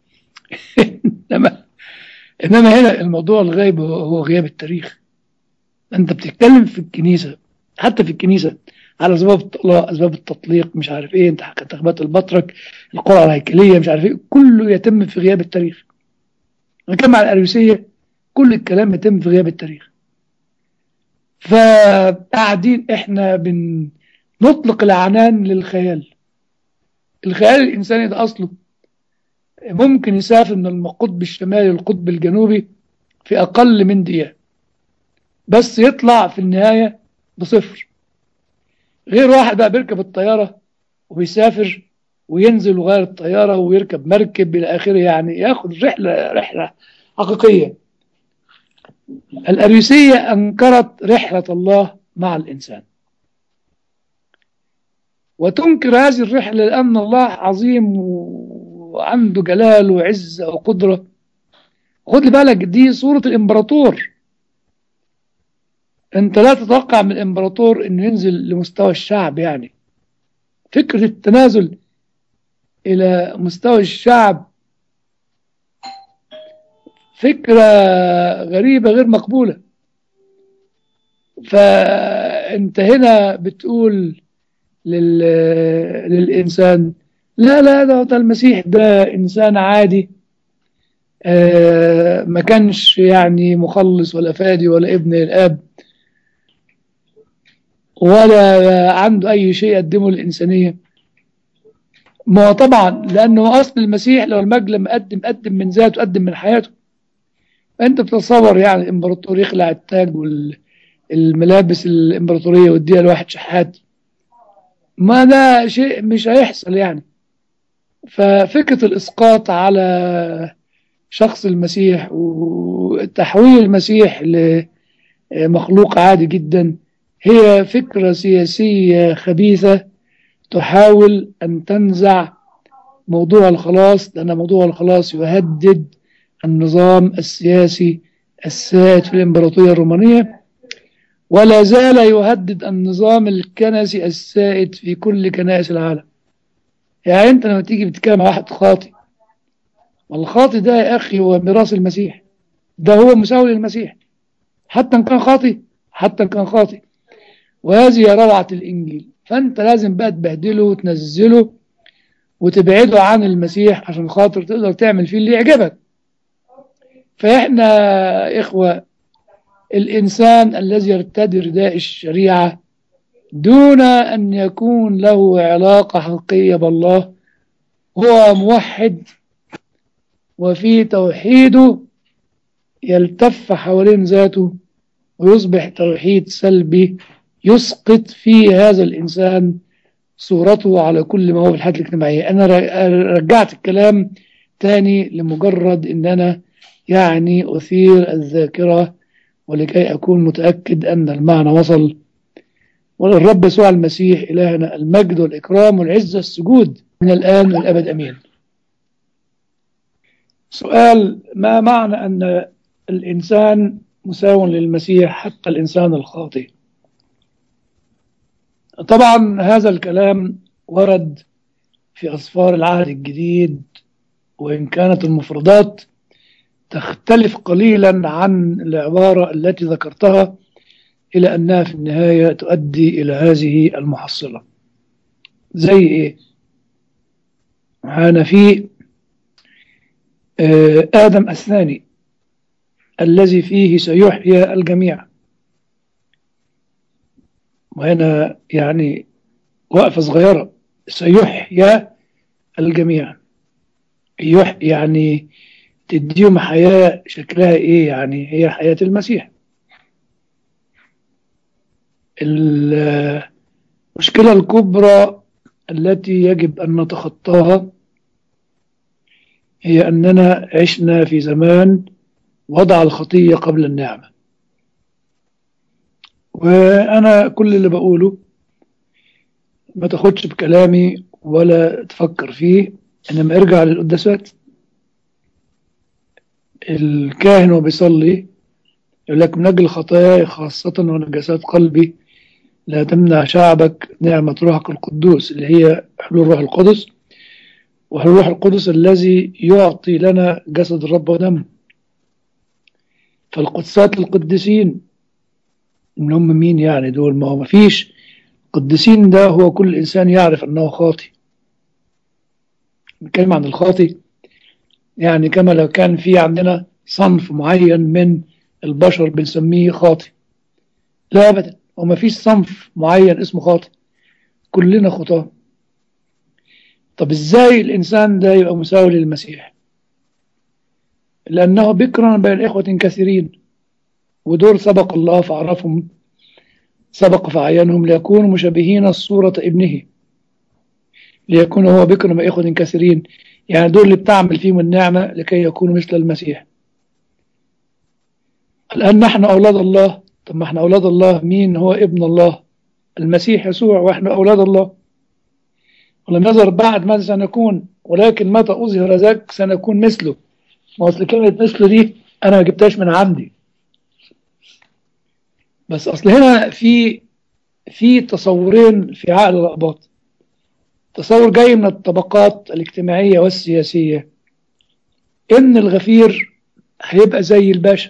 انما انما هنا الموضوع الغايب هو غياب التاريخ انت بتتكلم في الكنيسه حتى في الكنيسه على اسباب الطلاق اسباب التطليق مش عارف ايه انتخابات البطرك القرعه الهيكليه مش عارف ايه كله يتم في غياب التاريخ انا كان مع الاريوسيه كل الكلام يتم في غياب التاريخ فقاعدين احنا بنطلق العنان للخيال الخيال الانساني ده اصله ممكن يسافر من القطب الشمالي للقطب الجنوبي في اقل من دقيقه بس يطلع في النهايه بصفر غير واحد بقى بيركب الطياره وبيسافر وينزل وغير الطياره ويركب مركب الى اخره يعني ياخد رحله رحله حقيقيه الأريسية أنكرت رحلة الله مع الإنسان وتنكر هذه الرحلة لأن الله عظيم وعنده جلال وعزة وقدرة خد بالك دي صورة الإمبراطور أنت لا تتوقع من الإمبراطور أنه ينزل لمستوى الشعب يعني فكرة التنازل إلى مستوى الشعب فكرة غريبة غير مقبولة فأنت هنا بتقول لل... للإنسان لا لا ده, ده المسيح ده إنسان عادي آه ما كانش يعني مخلص ولا فادي ولا ابن الآب ولا عنده أي شيء يقدمه للإنسانية ما هو طبعا لأنه أصل المسيح لو المجد لما قدم قدم من ذاته قدم من حياته انت بتصور يعني الامبراطور يخلع التاج والملابس الامبراطوريه ويديها لواحد شحات ما ده شيء مش هيحصل يعني ففكره الاسقاط على شخص المسيح وتحويل المسيح لمخلوق عادي جدا هي فكره سياسيه خبيثه تحاول ان تنزع موضوع الخلاص لان موضوع الخلاص يهدد النظام السياسي السائد في الإمبراطورية الرومانية ولا زال يهدد النظام الكنسي السائد في كل كنائس العالم يعني أنت لما تيجي بتتكلم مع واحد خاطي والخاطي ده يا أخي هو ميراث المسيح ده هو مساوي للمسيح حتى إن كان خاطي حتى إن كان خاطي وهذه روعة الإنجيل فأنت لازم بقى تبهدله وتنزله وتبعده عن المسيح عشان خاطر تقدر تعمل فيه اللي يعجبك فإحنا إخوة الإنسان الذي يرتدي رداء الشريعة دون أن يكون له علاقة حقيقية بالله هو موحد وفي توحيده يلتف حوالين ذاته ويصبح توحيد سلبي يسقط في هذا الإنسان صورته على كل ما هو في الحياة الاجتماعية أنا رجعت الكلام تاني لمجرد أن أنا يعني أثير الذاكرة ولكي أكون متأكد أن المعنى وصل والرب يسوع المسيح إلهنا المجد والإكرام والعزة السجود من الآن والأبد أمين سؤال ما معنى أن الإنسان مساو للمسيح حتى الإنسان الخاطئ طبعا هذا الكلام ورد في أسفار العهد الجديد وإن كانت المفردات تختلف قليلا عن العبارة التي ذكرتها إلى أنها في النهاية تؤدي إلى هذه المحصلة زي إيه؟ معانا في آه، آدم الثاني الذي فيه سيحيى الجميع وهنا يعني وقفة صغيرة سيحيى الجميع يح يعني تديهم حياة شكلها ايه يعني هي حياة المسيح المشكلة الكبرى التي يجب أن نتخطاها هي أننا عشنا في زمان وضع الخطية قبل النعمة وأنا كل اللي بقوله ما تاخدش بكلامي ولا تفكر فيه إنما ارجع للقداسات الكاهن وهو بيصلي يقول لك من أجل خطاياي خاصة ونجاسات قلبي لا تمنع شعبك نعمة روحك القدوس اللي هي حلول روح القدس وحلول روح القدس الذي يعطي لنا جسد الرب ودمه فالقدسات القديسين من هم مين يعني دول ما هو مفيش قديسين ده هو كل إنسان يعرف أنه خاطي نتكلم عن الخاطي يعني كما لو كان في عندنا صنف معين من البشر بنسميه خاطي لا أبدا وما فيش صنف معين اسمه خاطئ كلنا خطاة طب ازاي الانسان ده يبقى مساوي للمسيح لانه بكرا بين اخوة كثيرين ودول سبق الله فعرفهم سبق فعينهم ليكونوا مشابهين صورة ابنه ليكون هو بكرا بين اخوة كثيرين يعني دول اللي بتعمل فيهم النعمة لكي يكونوا مثل المسيح الآن نحن أولاد الله طب ما احنا أولاد الله مين هو ابن الله المسيح يسوع واحنا أولاد الله ولم يظهر بعد ماذا سنكون ولكن متى أظهر ذاك سنكون مثله ما أصل كلمة مثله دي أنا ما جبتهاش من عندي بس أصل هنا في في تصورين في عقل الأقباط تصور جاي من الطبقات الاجتماعية والسياسية إن الغفير هيبقى زي الباشا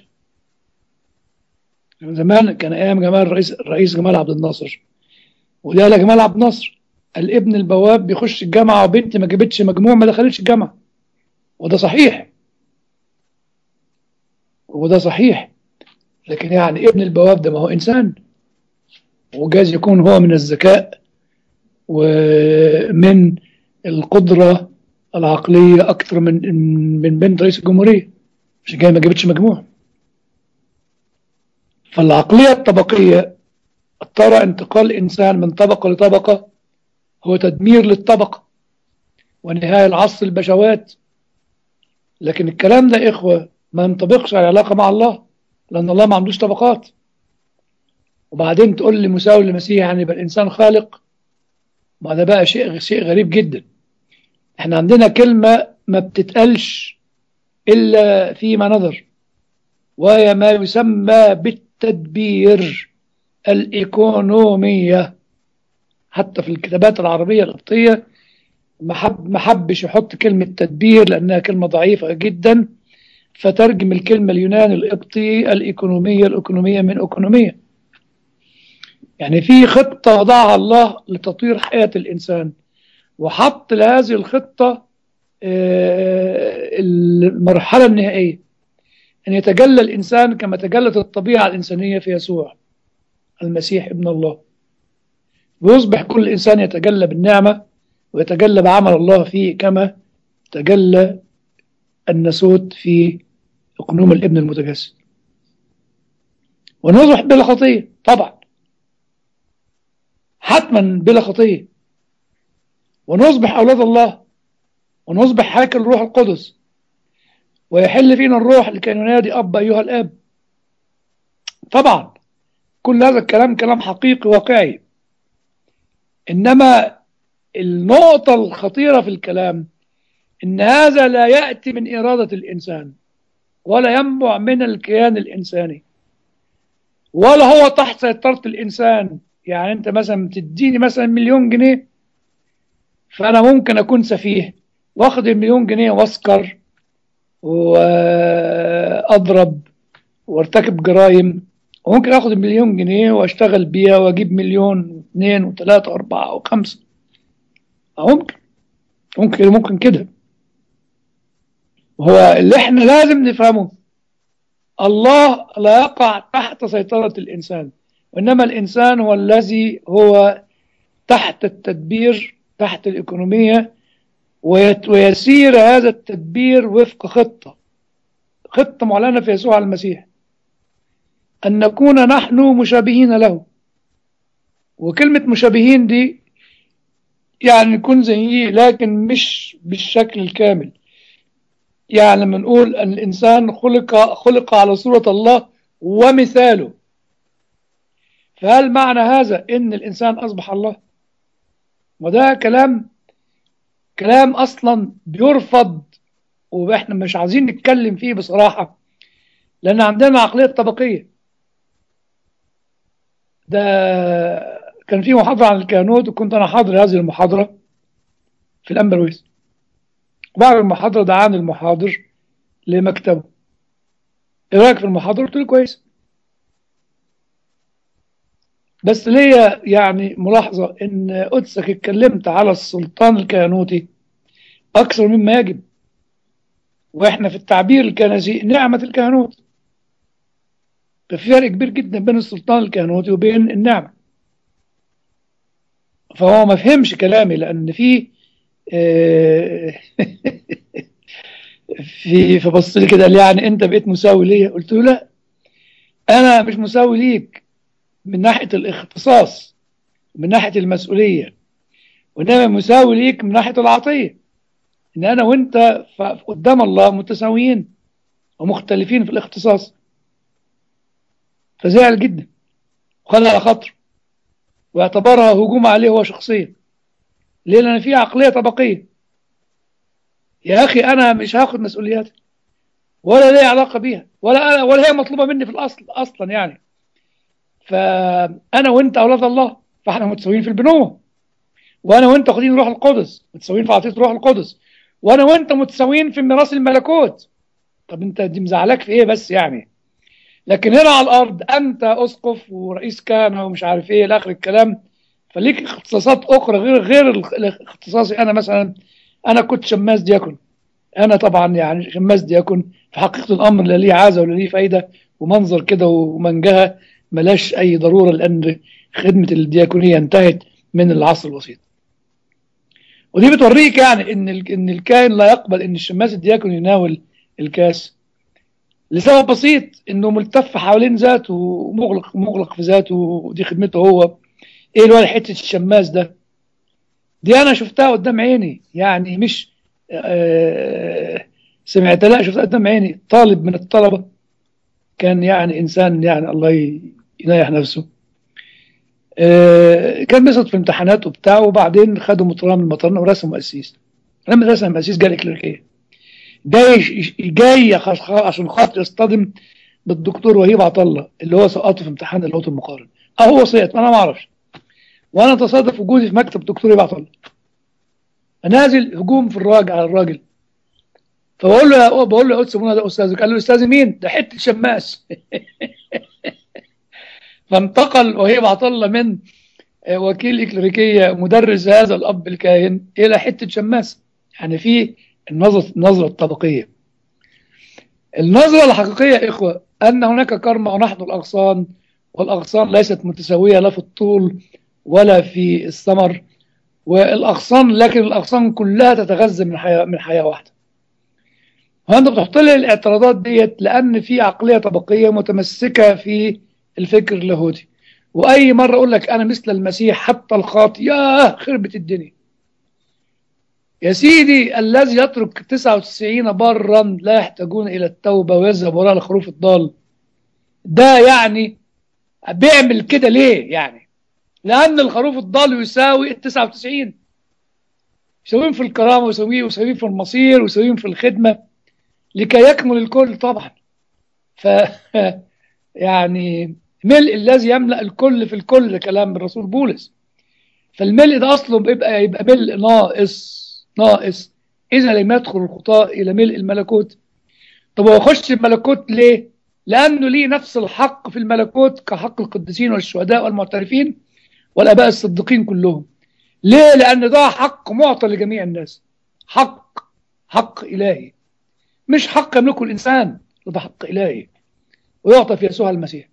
زمان كان ايام جمال الرئيس الرئيس جمال عبد الناصر وده على جمال عبد الناصر الابن البواب بيخش الجامعه وبنت ما جابتش مجموع ما دخلتش الجامعه وده صحيح وده صحيح لكن يعني ابن البواب ده ما هو انسان وجاز يكون هو من الذكاء ومن القدره العقليه اكثر من من بنت رئيس الجمهوريه عشان كده ما جابتش مجموع فالعقلية الطبقية ترى انتقال الإنسان من طبقة لطبقة هو تدمير للطبقة ونهاية العصر البشوات لكن الكلام ده إخوة ما ينطبقش على العلاقة مع الله لأن الله ما عندوش طبقات وبعدين تقول لي مساوي للمسيح يعني يبقى الإنسان خالق ما ده بقى شيء شيء غريب جدا احنا عندنا كلمة ما بتتقالش إلا فيما نظر وهي ما يسمى بالتدبير الإيكونومية حتى في الكتابات العربية القبطية ما حب ما حبش يحط كلمة تدبير لأنها كلمة ضعيفة جدا فترجم الكلمة اليوناني القبطي الإيكونومية الإيكونومية من إيكونومية يعني في خطة وضعها الله لتطوير حياة الإنسان وحط لهذه الخطة المرحلة النهائية أن يتجلى الإنسان كما تجلت الطبيعة الإنسانية في يسوع المسيح ابن الله ويصبح كل إنسان يتجلى بالنعمة ويتجلى بعمل الله فيه كما تجلى النسوت في اقنوم الابن المتجسد ونصبح بلا خطية طبعا حتما بلا خطية ونصبح أولاد الله ونصبح حاكم الروح القدس ويحل فينا الروح لكي ينادي أب أيها الآب طبعا كل هذا الكلام كلام حقيقي واقعي إنما النقطة الخطيرة في الكلام إن هذا لا يأتي من إرادة الإنسان ولا ينبع من الكيان الإنساني ولا هو تحت سيطرة الإنسان يعني أنت مثلا تديني مثلا مليون جنيه فأنا ممكن أكون سفيه واخد المليون جنيه واسكر وأضرب وارتكب جرائم وممكن اخد المليون جنيه واشتغل بيها واجيب مليون واثنين وثلاثة واربعة وخمسة ممكن ممكن ممكن كده هو اللي احنا لازم نفهمه الله لا يقع تحت سيطرة الإنسان وإنما الإنسان هو الذي هو تحت التدبير تحت الإيكونومية ويسير هذا التدبير وفق خطة خطة معلنة في يسوع المسيح أن نكون نحن مشابهين له وكلمة مشابهين دي يعني نكون زيه لكن مش بالشكل الكامل يعني لما نقول أن الإنسان خلق خلق على صورة الله ومثاله فهل معنى هذا أن الإنسان أصبح الله وده كلام كلام أصلا بيرفض وإحنا مش عايزين نتكلم فيه بصراحة لأن عندنا عقلية طبقية ده كان في محاضرة عن الكهنوت وكنت أنا حاضر هذه المحاضرة في الأمبرويس وبعد المحاضرة دعاني المحاضر لمكتبه إيه رأيك في المحاضرة؟ قلت له كويس بس ليا يعني ملاحظة إن قدسك اتكلمت على السلطان الكهنوتي أكثر مما يجب وإحنا في التعبير الكنسي نعمة الكهنوت ففي فرق كبير جدا بين السلطان الكهنوتي وبين النعمة فهو ما فهمش كلامي لأن في في فبص لي كده قال لي يعني أنت بقيت مساوي ليا قلت له لا أنا مش مساوي ليك من ناحية الاختصاص من ناحية المسؤولية وإنما مساوي ليك من ناحية العطية إن أنا وأنت قدام الله متساويين ومختلفين في الاختصاص فزعل جدا وخد على خاطره واعتبرها هجوم عليه هو شخصيا ليه لأن في عقلية طبقية يا أخي أنا مش هاخد مسؤولياتك ولا لي علاقة بيها ولا أنا ولا هي مطلوبة مني في الأصل أصلا يعني فأنا وأنت أولاد الله فإحنا متساويين في البنوة وأنا وأنت واخدين روح القدس متساويين في عطية روح القدس وأنا وأنت متساويين في ميراث الملكوت طب أنت دي مزعلك في إيه بس يعني لكن هنا على الأرض أنت أسقف ورئيس كهنة ومش عارف إيه لآخر الكلام فليك اختصاصات أخرى غير غير اختصاصي أنا مثلا أنا كنت شماس دياكون أنا طبعا يعني شماس دياكون في حقيقة الأمر لا ليه عازة ولا ليه فايدة ومنظر كده ومنجهة ملاش أي ضرورة لأن خدمة الدياكونية انتهت من العصر الوسيط ودي بتوريك يعني إن إن الكائن لا يقبل إن الشماس الدياكون يناول الكاس لسبب بسيط إنه ملتف حوالين ذاته ومغلق مغلق في ذاته ودي خدمته هو إيه الولا حتة الشماس ده دي أنا شفتها قدام عيني يعني مش آه سمعت لا شفتها قدام عيني طالب من الطلبة كان يعني إنسان يعني الله ينايح نفسه آه كان بيسقط في امتحانات وبتاع وبعدين خدوا مطران من المطران ورسموا قسيس لما رسم قسيس جالي كليركية جاي جاي عشان خاطر يصطدم بالدكتور وهيب عطله اللي هو سقطه في امتحان اللاهوت المقارن اه هو سقط انا ما اعرفش وانا تصادف وجودي في مكتب دكتور هيب عطله نازل هجوم في الراجل على الراجل فبقول له بقول له يا قدس منى ده استاذك قال له استاذي مين ده حته شماس فانتقل وهيب عطله من وكيل إكليريكية مدرس هذا الأب الكاهن إلى حتة شماس يعني في النظرة النظرة الطبقية النظرة الحقيقية يا إخوة أن هناك كرمة ونحن الأغصان والأغصان ليست متساوية لا في الطول ولا في الثمر والأغصان لكن الأغصان كلها تتغذى من حياة من حياة واحدة وأنت بتحط لي الاعتراضات ديت لأن في عقلية طبقية متمسكة في الفكر اللاهوتي وأي مرة أقول لك أنا مثل المسيح حتى الخاطئ ياه خربت الدنيا يا سيدي الذي يترك 99 برا لا يحتاجون إلى التوبة ويذهب وراء الخروف الضال ده يعني بيعمل كده ليه يعني لأن الخروف الضال يساوي ال 99 يساويهم في الكرامة ويساويه ويساويه في المصير ويساويهم في الخدمة لكي يكمل الكل طبعا ف يعني ملء الذي يملأ الكل في الكل ده كلام الرسول بولس فالملء ده اصله بيبقى يبقى ملء ناقص ناقص اذا لم يدخل الخطاة الى ملء الملكوت طب هو يخش الملكوت ليه لانه ليه نفس الحق في الملكوت كحق القديسين والشهداء والمعترفين والاباء الصديقين كلهم ليه لان ده حق معطى لجميع الناس حق حق الهي مش حق يملكه الانسان ده حق الهي ويعطى في يسوع المسيح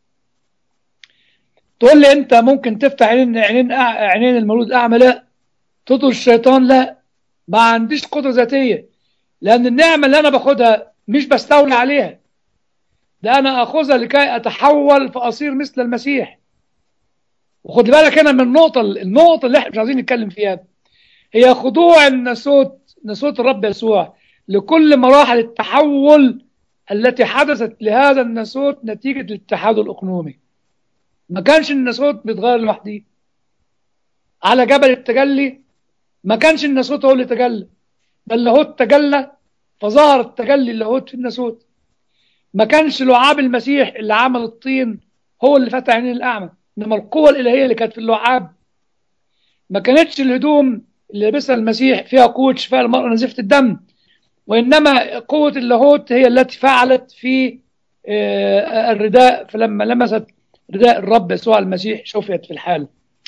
تقول لي انت ممكن تفتح عينين عينين عينين المولود اعمى لا تطل الشيطان لا ما عنديش قدره ذاتيه لان النعمه اللي انا باخدها مش بستولي عليها ده انا اخذها لكي اتحول فاصير مثل المسيح وخد بالك هنا من النقطه النقطه اللي احنا مش عايزين نتكلم فيها هي خضوع الناسوت ناسوت الرب يسوع لكل مراحل التحول التي حدثت لهذا الناسوت نتيجه الاتحاد الاقنومي ما كانش الناسوت بيتغير لوحده على جبل التجلي ما كانش الناسوت هو اللي تجلى ده اللاهوت تجلى فظهر التجلي اللاهوت في الناسوت ما كانش لعاب المسيح اللي عمل الطين هو اللي فتح عينين الاعمى انما القوه الالهيه اللي كانت في اللعاب ما كانتش الهدوم اللي لبسها المسيح فيها قوه شفاء المراه نزيفه الدم وانما قوه اللاهوت هي التي فعلت في الرداء فلما لمست رداء الرب يسوع المسيح شفيت في الحال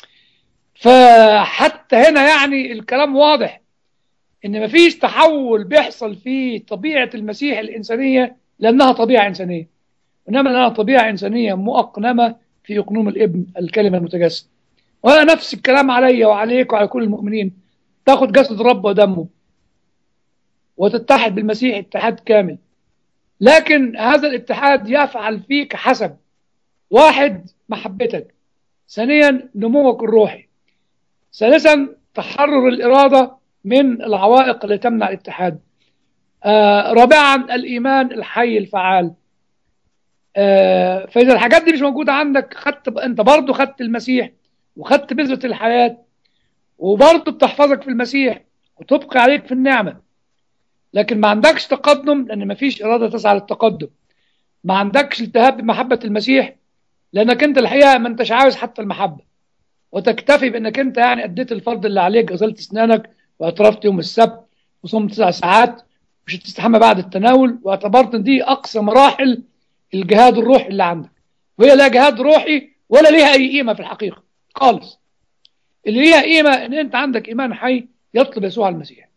فحتى هنا يعني الكلام واضح ان مفيش تحول بيحصل في طبيعه المسيح الانسانيه لانها طبيعه انسانيه انما لانها طبيعه انسانيه مؤقنمه في اقنوم الابن الكلمه المتجسد وانا نفس الكلام علي وعليك وعلى كل المؤمنين تاخد جسد رب ودمه وتتحد بالمسيح اتحاد كامل لكن هذا الاتحاد يفعل فيك حسب واحد محبتك ثانيا نموك الروحي ثالثا تحرر الإرادة من العوائق اللي تمنع الاتحاد آه رابعا الإيمان الحي الفعال آه فإذا الحاجات دي مش موجودة عندك خدت أنت برضه خدت المسيح وخدت بذرة الحياة وبرضه بتحفظك في المسيح وتبقي عليك في النعمة لكن ما عندكش تقدم لأن ما فيش إرادة تسعى للتقدم ما عندكش التهاب بمحبة المسيح لأنك أنت الحقيقة ما أنتش عاوز حتى المحبة وتكتفي بأنك أنت يعني أديت الفرض اللي عليك غسلت أسنانك واعترفت يوم السبت وصمت تسع ساعات مش هتستحمى بعد التناول واعتبرت ان دي اقصى مراحل الجهاد الروحي اللي عندك وهي لا جهاد روحي ولا ليها اي قيمه في الحقيقه خالص اللي ليها قيمه ان انت عندك ايمان حي يطلب يسوع المسيح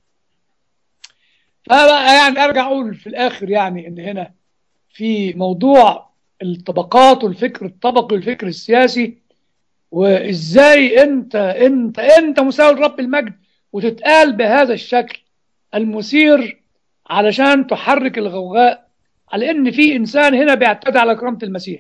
فبقى يعني ارجع اقول في الاخر يعني ان هنا في موضوع الطبقات والفكر الطبقي والفكر السياسي وازاي انت انت انت مساوي لرب المجد وتتقال بهذا الشكل المثير علشان تحرك الغوغاء على ان في انسان هنا بيعتدي على كرامه المسيح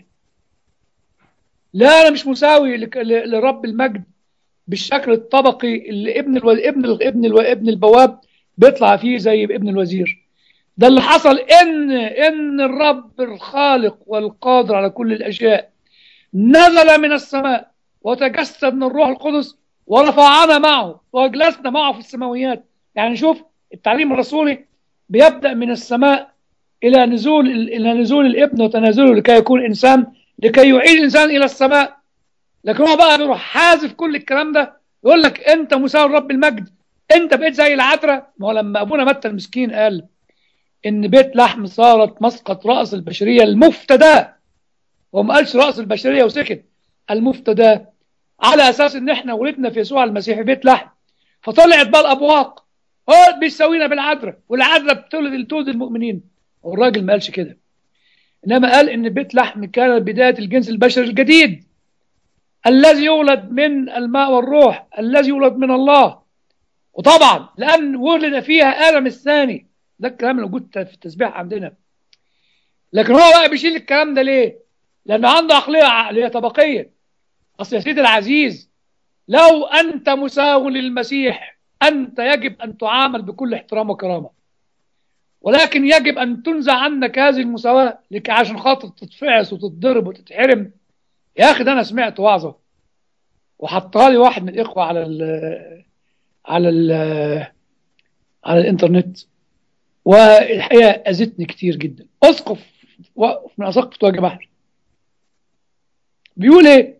لا انا مش مساوي لرب المجد بالشكل الطبقي اللي ابن الو... ابن ال... ابن الو... ابن البواب بيطلع فيه زي ابن الوزير ده اللي حصل ان ان الرب الخالق والقادر على كل الاشياء نزل من السماء وتجسد من الروح القدس ورفعنا معه وجلسنا معه في السماويات يعني شوف التعليم الرسولي بيبدأ من السماء إلى نزول إلى نزول الابن وتنازله لكي يكون إنسان لكي يعيد الإنسان إلى السماء لكن هو بقى بيروح حازف كل الكلام ده يقول لك أنت مساوي رب المجد أنت بقيت زي العذراء ما هو لما أبونا متى المسكين قال إن بيت لحم صارت مسقط رأس البشرية المفتدى هو ما قالش رأس البشرية وسكت المفتدى على أساس إن إحنا ولدنا في يسوع المسيح بيت لحم فطلعت بقى الأبواق هو بيساوينا بالعذراء والعذراء بتولد التولد المؤمنين والراجل ما قالش كده انما قال ان بيت لحم كان بدايه الجنس البشري الجديد الذي يولد من الماء والروح الذي يولد من الله وطبعا لان ولد فيها ادم الثاني ده الكلام اللي موجود في التسبيح عندنا لكن هو بقى بيشيل الكلام ده ليه؟ لانه عنده عقليه عقليه طبقيه اصل يا سيدي العزيز لو انت مساو للمسيح أنت يجب أن تعامل بكل احترام وكرامة ولكن يجب أن تنزع عنك هذه المساواة لك عشان خاطر تتفعس وتتضرب وتتحرم يا أخي ده أنا سمعت وعظة وحطها لي واحد من الإخوة على ال على ال على الإنترنت والحقيقة أذتني كتير جدا أسقف من أسقف وجه بحر بيقول ايه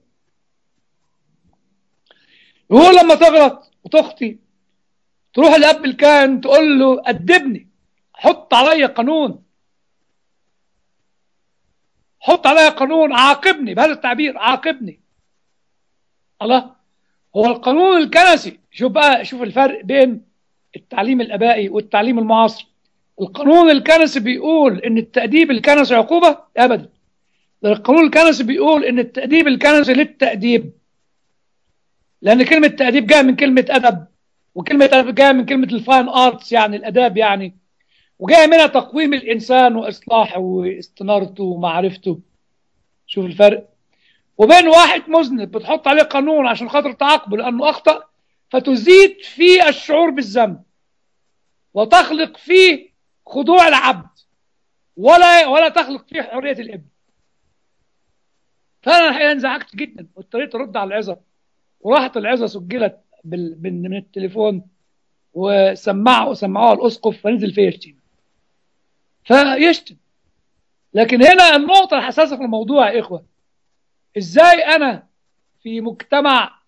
يقول لما تغلط وتخطي تروح الاب الكاهن تقول له أدبني حط عليا قانون حط عليا قانون عاقبني بهذا التعبير عاقبني الله هو القانون الكنسي شوف بقى شوف الفرق بين التعليم الابائي والتعليم المعاصر القانون الكنسي بيقول ان التأديب الكنسي عقوبة ابدا ده القانون الكنسي بيقول ان التأديب الكنسي للتأديب لان كلمة تأديب جاء من كلمة ادب وكلمة ادب جاء من كلمة الفاين ارتس يعني الاداب يعني وجاء منها تقويم الانسان واصلاحه واستنارته ومعرفته شوف الفرق وبين واحد مذنب بتحط عليه قانون عشان خاطر تعاقبه لانه اخطأ فتزيد فيه الشعور بالذنب وتخلق فيه خضوع العبد ولا ولا تخلق فيه حريه الابن فانا الحقيقه انزعجت جدا واضطريت ارد على العظه وراحت العظه سجلت بال... من التليفون وسمعوا سمعوها الاسقف فنزل فيا يشتم فيشتم لكن هنا النقطه الحساسه في الموضوع يا اخوه ازاي انا في مجتمع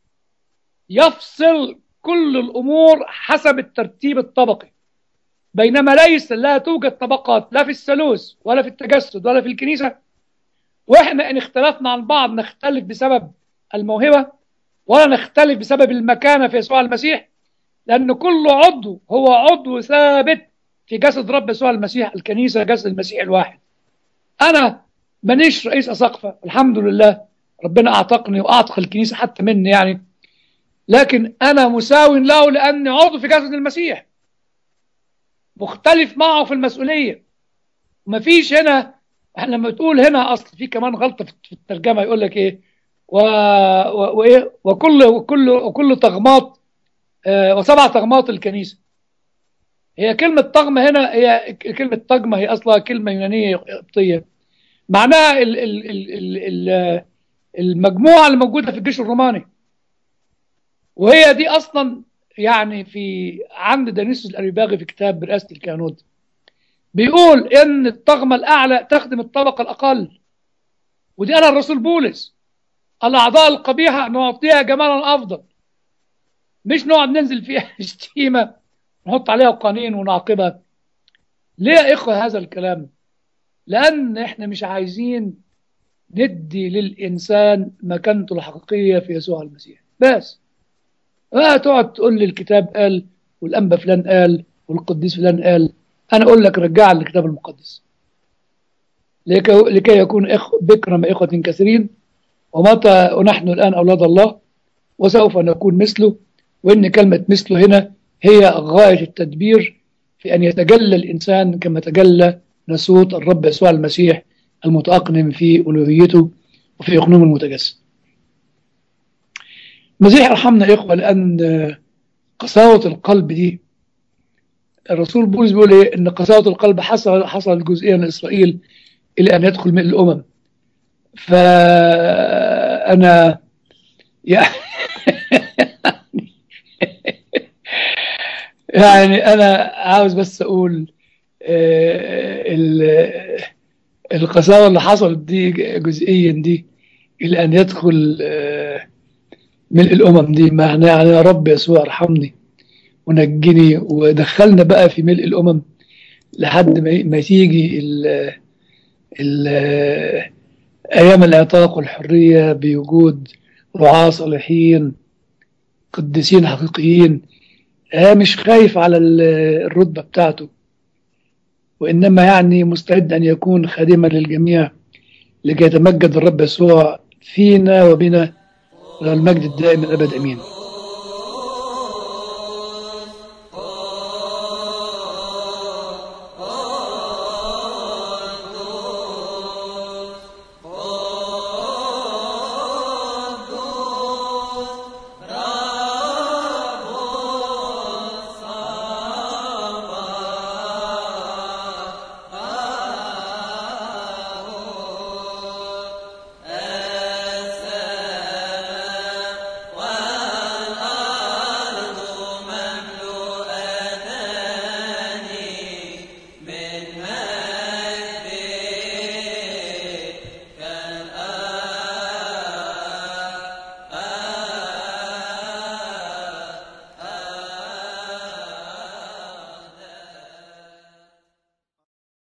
يفصل كل الامور حسب الترتيب الطبقي بينما ليس لا توجد طبقات لا في الثالوث ولا في التجسد ولا في الكنيسه واحنا ان اختلفنا عن بعض نختلف بسبب الموهبه ولا نختلف بسبب المكانه في يسوع المسيح لان كل عضو هو عضو ثابت في جسد رب يسوع المسيح الكنيسه جسد المسيح الواحد انا مانيش رئيس اساقفه الحمد لله ربنا اعتقني واعتق الكنيسه حتى مني يعني لكن انا مساو له لاني عضو في جسد المسيح مختلف معه في المسؤوليه مفيش هنا احنا لما تقول هنا اصل في كمان غلطه في الترجمه يقول لك ايه و... و... وايه وكل وكل وكل طغمات آه وسبع طغمات الكنيسه هي كلمه طغمه هنا هي كلمه طغمه هي اصلا كلمه يونانيه قبطيه معناها ال... ال... ال... ال... المجموعه اللي موجوده في الجيش الروماني وهي دي اصلا يعني في عند دانيسوس الاريباغي في كتاب برئاسه الكهنوت بيقول ان الطغمه الاعلى تخدم الطبقه الاقل ودي قالها الرسول بولس الاعضاء القبيحه نعطيها جمالا افضل مش نقعد ننزل فيها شتيمه نحط عليها قوانين ونعاقبها ليه يا اخوه هذا الكلام لان احنا مش عايزين ندي للانسان مكانته الحقيقيه في يسوع المسيح بس ما تقعد تقول لي الكتاب قال والانبا فلان قال والقديس فلان قال انا اقول لك رجع للكتاب المقدس لكي يكون إخ بكرم إخوة كثيرين ومتى ونحن الآن أولاد الله وسوف نكون مثله وإن كلمة مثله هنا هي غاية التدبير في أن يتجلى الإنسان كما تجلى نسوت الرب يسوع المسيح المتأقنم في ألوهيته وفي أقنوم المتجسد المسيح يرحمنا يا إخوة لأن قساوة القلب دي الرسول بولس بيقول إيه إن قساوة القلب حصل حصل جزئيا لإسرائيل إلى أن يدخل من الأمم فأنا يعني يعني أنا عاوز بس أقول القساوة اللي حصلت دي جزئيا دي إلى أن يدخل ملء الأمم دي معناه يعني يا رب يسوع ارحمني ونجني ودخلنا بقى في ملء الأمم لحد ما تيجي ال ال أيام العتاق والحرية بوجود رعاة صالحين قديسين حقيقيين مش خايف على الرتبة بتاعته وإنما يعني مستعد أن يكون خادما للجميع لكي يتمجد الرب يسوع فينا وبنا المجد الدائم الأبد أمين